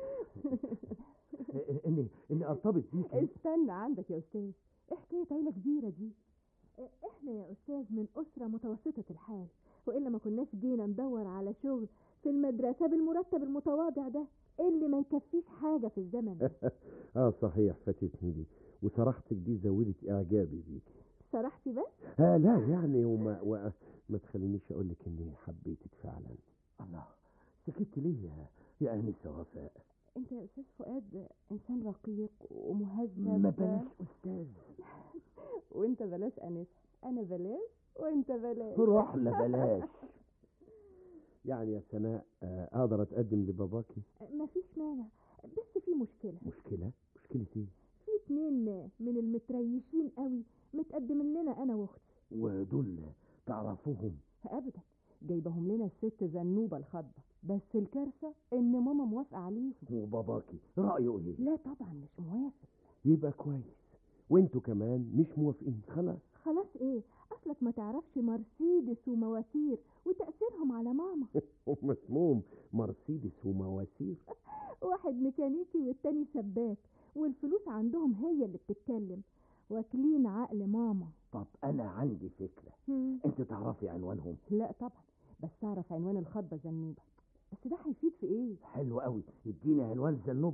اني اني ارتبط بيكي استنى عندك يا استاذ ايه حكايه عيله كبيره دي احنا يا استاذ من اسره متوسطه الحال والا ما كناش جينا ندور على شغل في المدرسه بالمرتب المتواضع ده اللي ما يكفيش حاجه في الزمن اه صحيح فاتتني دي وصراحتك دي زودت اعجابي بيك صرحتي بس آه لا يعني وما و... ما تخلينيش اقول لك اني حبيتك فعلا الله سكت ليه يا يا انسه وفاء انت يا استاذ فؤاد انسان رقيق ومهذب ما بلاش استاذ وانت بلاش انسه انا بلاش وانت بلاش روح لا بلاش يعني يا سناء آه اقدر اتقدم لباباكي مفيش مانع بس في مشكله مشكله مشكله ايه في اتنين من المتريشين قوي متقدمين لنا انا واختي ودول تعرفوهم ابدا جايبهم لنا الست زنوبه الخضه بس الكارثه ان ماما موافقه عليهم وباباكي رايه ايه لا طبعا مش موافق يبقى كويس وانتوا كمان مش موافقين خلاص خلاص ايه اصلك ما تعرفش مرسيدس ومواسير وتأثيرهم على ماما هم اسمهم مرسيدس ومواسير واحد ميكانيكي والتاني سباك والفلوس عندهم هي اللي بتتكلم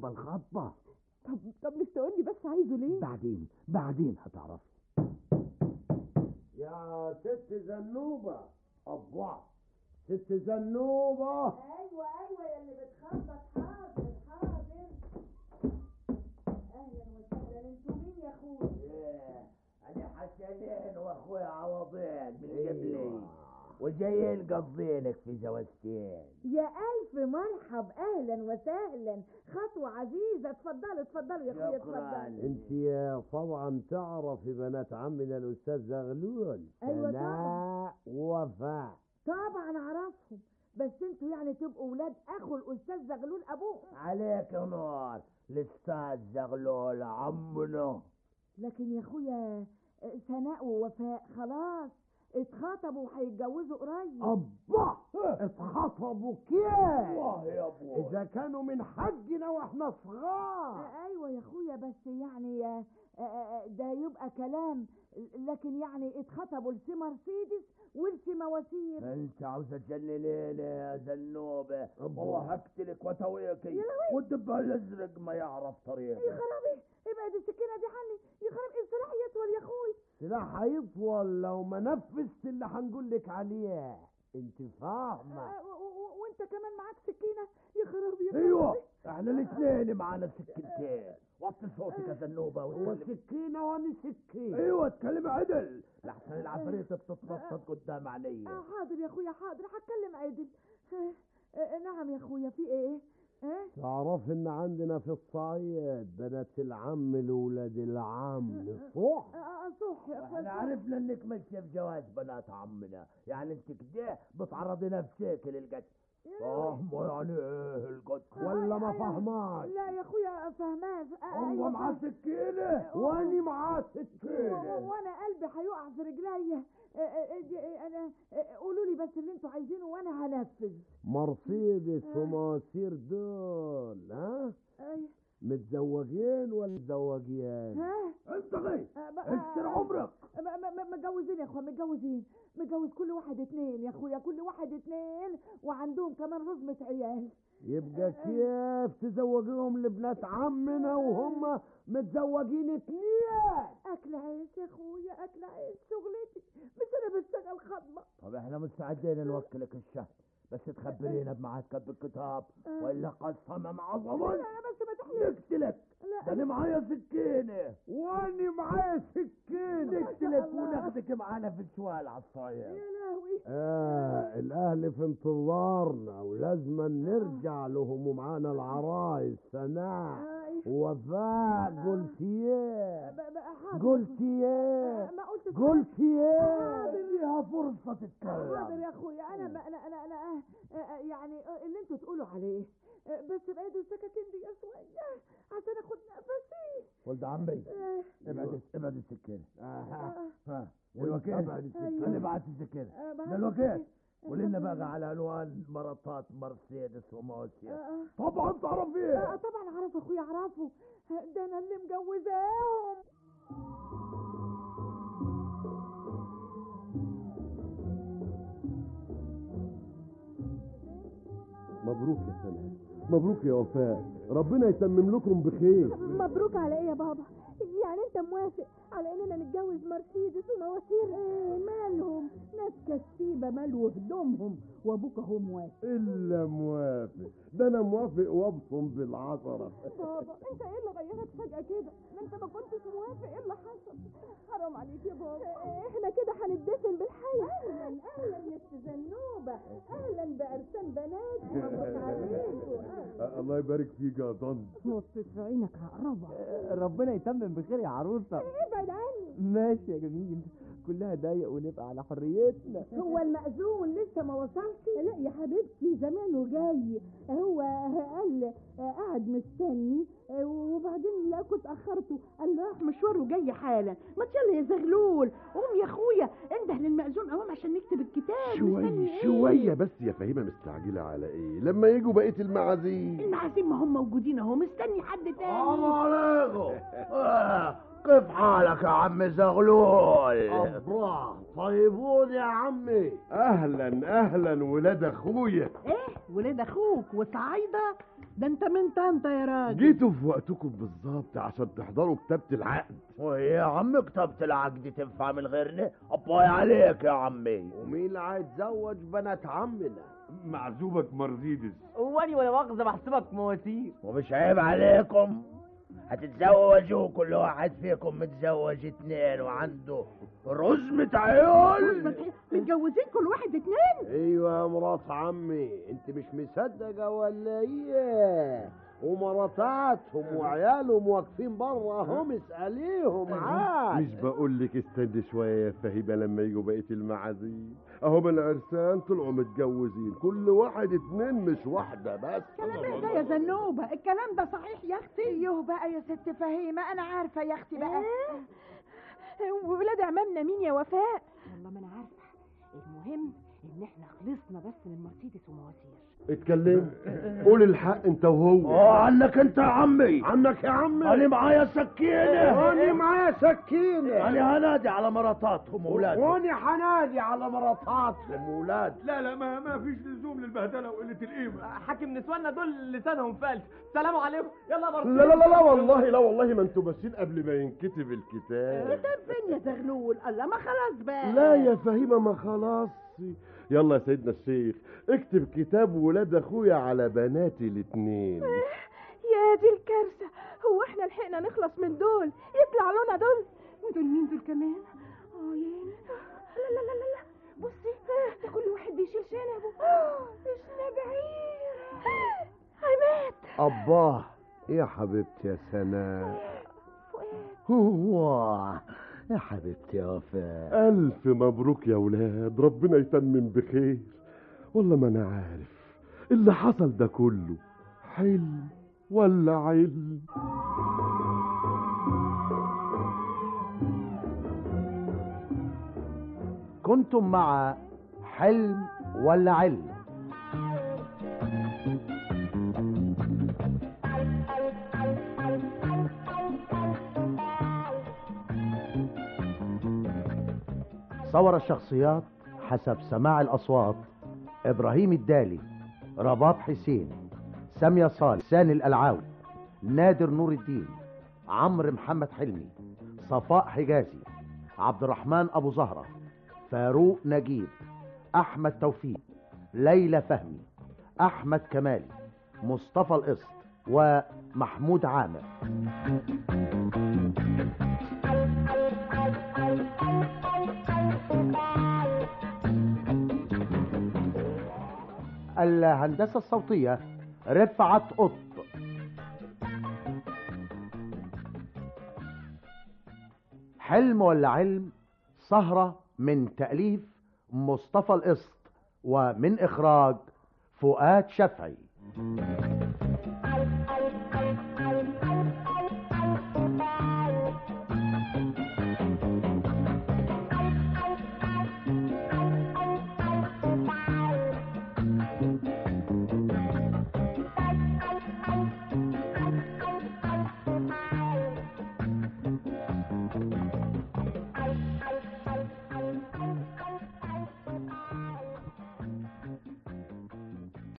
الخطبة طب طب مش تقول لي بس عايزه ليه بعدين بعدين هتعرف يا ست زنوبة أبوع ست زنوبة ايوه ايوه يا اللي بتخبط حاضر حاضر اهلا وسهلا انتوا مين يا اخويا انا حسنين واخويا عوضين من قبلي وجايين قصدينك في جوازتين يا الف مرحب اهلا وسهلا خطوه عزيزه اتفضلوا اتفضلوا يا اخويا اتفضلوا انت طبعا تعرفي بنات عمنا الاستاذ زغلول أيوة سناء ووفاء طبعا اعرفهم بس انتوا يعني تبقوا ولاد اخو الاستاذ زغلول ابوهم عليك يا نور الاستاذ زغلول عمنا لكن يا اخويا سناء ووفاء خلاص اتخطبوا وهيتجوزوا قريب أبا اتخطبوا كيف والله يا ابوي إذا كانوا من حقنا وإحنا صغار آه، ايوه يا اخويا بس يعني آه، آه، آه، ده يبقى كلام لكن يعني اتخطبوا لسي مرسيدس ولسي مواسير انت عاوزه تجننيني يا زنوبه والله هقتلك وتويكي والدبه الازرق ما يعرف طريقك يا خرابي ابعد السكينه دي عني يا خرابي السلاح يطول يا اخوي سلاح هيطول لو ما نفذت اللي هنقول لك عليه انت فاهمه آه، و- و- وانت كمان معاك سكينه يا خرابي يا ايوه خرابي. احنا الاثنين معانا سكتين وطي صوتك يا زنوبه هو واتكلم سكينه وانا سكين ايوه اتكلم عدل لحسن العفريت بتتنطط قدام عيني آه حاضر يا اخويا حاضر هتكلم عدل آه، آه، نعم يا اخويا في ايه اه تعرف ان عندنا في الصعيد بنات العم لولاد العم صح آه، آه، صح يا اخويا احنا صح. عرفنا انك ماشيه في جواز بنات عمنا يعني انت كده بتعرضي نفسك للقتل فاهمه يعني ايه القتل ولا ما فهماش لا يا اخويا فهماش آه، هو أيوة معاه فهم- سكينه واني معاه و- سكينه و- وانا قلبي هيقع في رجليا آه، آه، آه، دي- آه، انا آه، قولوا لي بس اللي انتوا عايزينه وانا هنفذ مرسيدس ومواسير دول ها أي. متزوجين ولا متزوجين ها انت غير آه، بقى- اشتري عمرك م- م- م- متجوزين يا اخويا متجوزين متجوز كل واحد اتنين يا اخويا كل واحد اتنين وعندهم كمان رزمة عيال يبقى كيف تزوجيهم لبنات عمنا وهم متزوجين اتنين اكل عيش يا اخويا اكل عيش شغلتي مش انا بشتغل خدمة طب احنا مستعدين نوكلك الشهر بس تخبرينا بميعاد كتب الكتاب والا قسما مع لا الضمان لا بس ما تحلفش نقتلك لا ده انا معايا سكينه واني معايا سكين نقتلك وناخدك معانا في الشوال على الصاير يا لهوي آه الأهل في انتظارنا ولازم نرجع لهم ومعانا العرايس سناء آه، وفاء قلت ايه ب- ب- حاضر قلت ايه آه، ما قلتش قلت ايه حاضر. ليها فرصه تتكلم حاضر يا اخويا انا ب... انا انا انا آه، آه، يعني آه، اللي انتوا تقولوا عليه آه، بس بعيدوا السكاكين دي شويه عشان اخد نفسي ولد عمي آه، ابعد ابعد السكينه آه، ها والوكيل ابعد السكينة. اللي بعت السكينه آه، بعت ده الوكيل السكينة. قول لنا بقى على عنوان مرطات مرسيدس وموسيا آه، طبعا آه، تعرفيه طبعا اعرف اخويا اعرفه ده انا اللي مجوزاهم مبروك يا سناء مبروك يا وفاء ربنا يتمم لكم بخير مبروك على ايه يا بابا يعني انت موافق على اننا نتجوز مرسيدس ومواسير ايه مالهم ناس كسيبه مالوا هدومهم وابوك اهو موافق الا موافق ده انا موافق وابصم بالعشرة بابا انت ايه اللي غيرك فجأة كده ما انت ما كنتش موافق ايه اللي حصل حرام عليك يا بابا احنا كده هندفن بالحي اهلا اهلا يا ست زنوبه اهلا بارسان بنات مبروك عليكم أهلاً. الله يبارك فيك يا طنط نص في عينك عقربه ربنا يتمم بخير يا عروسه ابعد عني ماشي يا جميل كلها ضايق ونبقى على حريتنا هو المأذون لسه ما وصلش لا يا حبيبتي زمانه جاي هو قال قاعد مستني وبعدين لا كنت اخرته قال له راح مشواره جاي حالا ما يلا يا زغلول قوم يا اخويا انده للمأذون قوم عشان نكتب الكتاب شوية مستني إيه؟ شوية بس يا فهيمة مستعجلة على ايه لما يجوا بقية المعازيم المعازيم ما هم موجودين اهو مستني حد تاني عليكم كيف حالك يا عم زغلول الله طيبون يا عمي اهلا اهلا ولاد اخويا ايه ولاد اخوك وصعايده ده انت من طنطا يا راجل جيتوا في وقتكم بالظبط عشان تحضروا كتابة العقد ويا عم كتابة العقد تنفع من غيرنا أباي عليك يا عمي ومين اللي هيتزوج بنات عمنا معزوبك مرسيدس واني ولا مؤاخذة بحسبك مواسير ومش عيب عليكم هتتزوجوا كل واحد فيكم متزوج اتنين وعنده رزمة عيال متجوزين كل واحد اتنين ايوه يا مرات عمي انت مش مصدقه ولا ايه ومراتاتهم وعيالهم واقفين بره هم اساليهم عاد مش بقول لك استني شويه يا فهيمه لما يجوا بقيه المعازيم اهو من العرسان طلعوا متجوزين كل واحد اتنين مش واحده بس كلام ده يا زنوبه الكلام ده صحيح يا اختي ايوه بقى يا ست فهيمه انا عارفه يا اختي بقى وولاد عمامنا مين يا وفاء والله ما انا عارفه المهم ان احنا خلصنا بس من مرسيدس ومواسير اتكلم قول الحق انت وهو اه عنك انت يا عمي عنك يا عمي انا معايا سكينة انا معايا سكينه انا هنادي على مراتاتهم واولادهم وانا حنادي على مراتاتهم وولاد لا لا ما ما فيش لزوم للبهدله وقله القيمه حاكم نسواننا دول لسانهم فلس سلام عليكم يلا يا مرسيدس لا لا لا لا والله لا والله ما انتوا باسين قبل ما ينكتب الكتاب كتاب فين يا زغلول الله ما خلاص بقى لا يا فهيمه ما خلاص يلا يا سيدنا الشيخ اكتب كتاب ولاد اخويا على بناتي الاتنين يا دي الكارثه هو احنا لحقنا نخلص من دول يطلع لنا دول ودول مين دول كمان اه يا لا لا لا لا لا بصي ده كل واحد بيشيل شنبه شنب بعير عماد اباه يا حبيبتي يا سناء هو يا حبيبتي يا وفاء الف مبروك يا ولاد ربنا يتمم بخير والله ما انا عارف اللي حصل ده كله حلم ولا علم كنتم مع حلم ولا علم صور الشخصيات حسب سماع الأصوات إبراهيم الدالي رباط حسين سامية صالح ساني الألعاوي نادر نور الدين عمرو محمد حلمي صفاء حجازي عبد الرحمن أبو زهرة فاروق نجيب أحمد توفيق ليلى فهمي أحمد كمالي مصطفى القسط ومحمود عامر الهندسة الصوتية رفعت قط حلم ولا علم سهرة من تأليف مصطفى القسط ومن إخراج فؤاد شفعي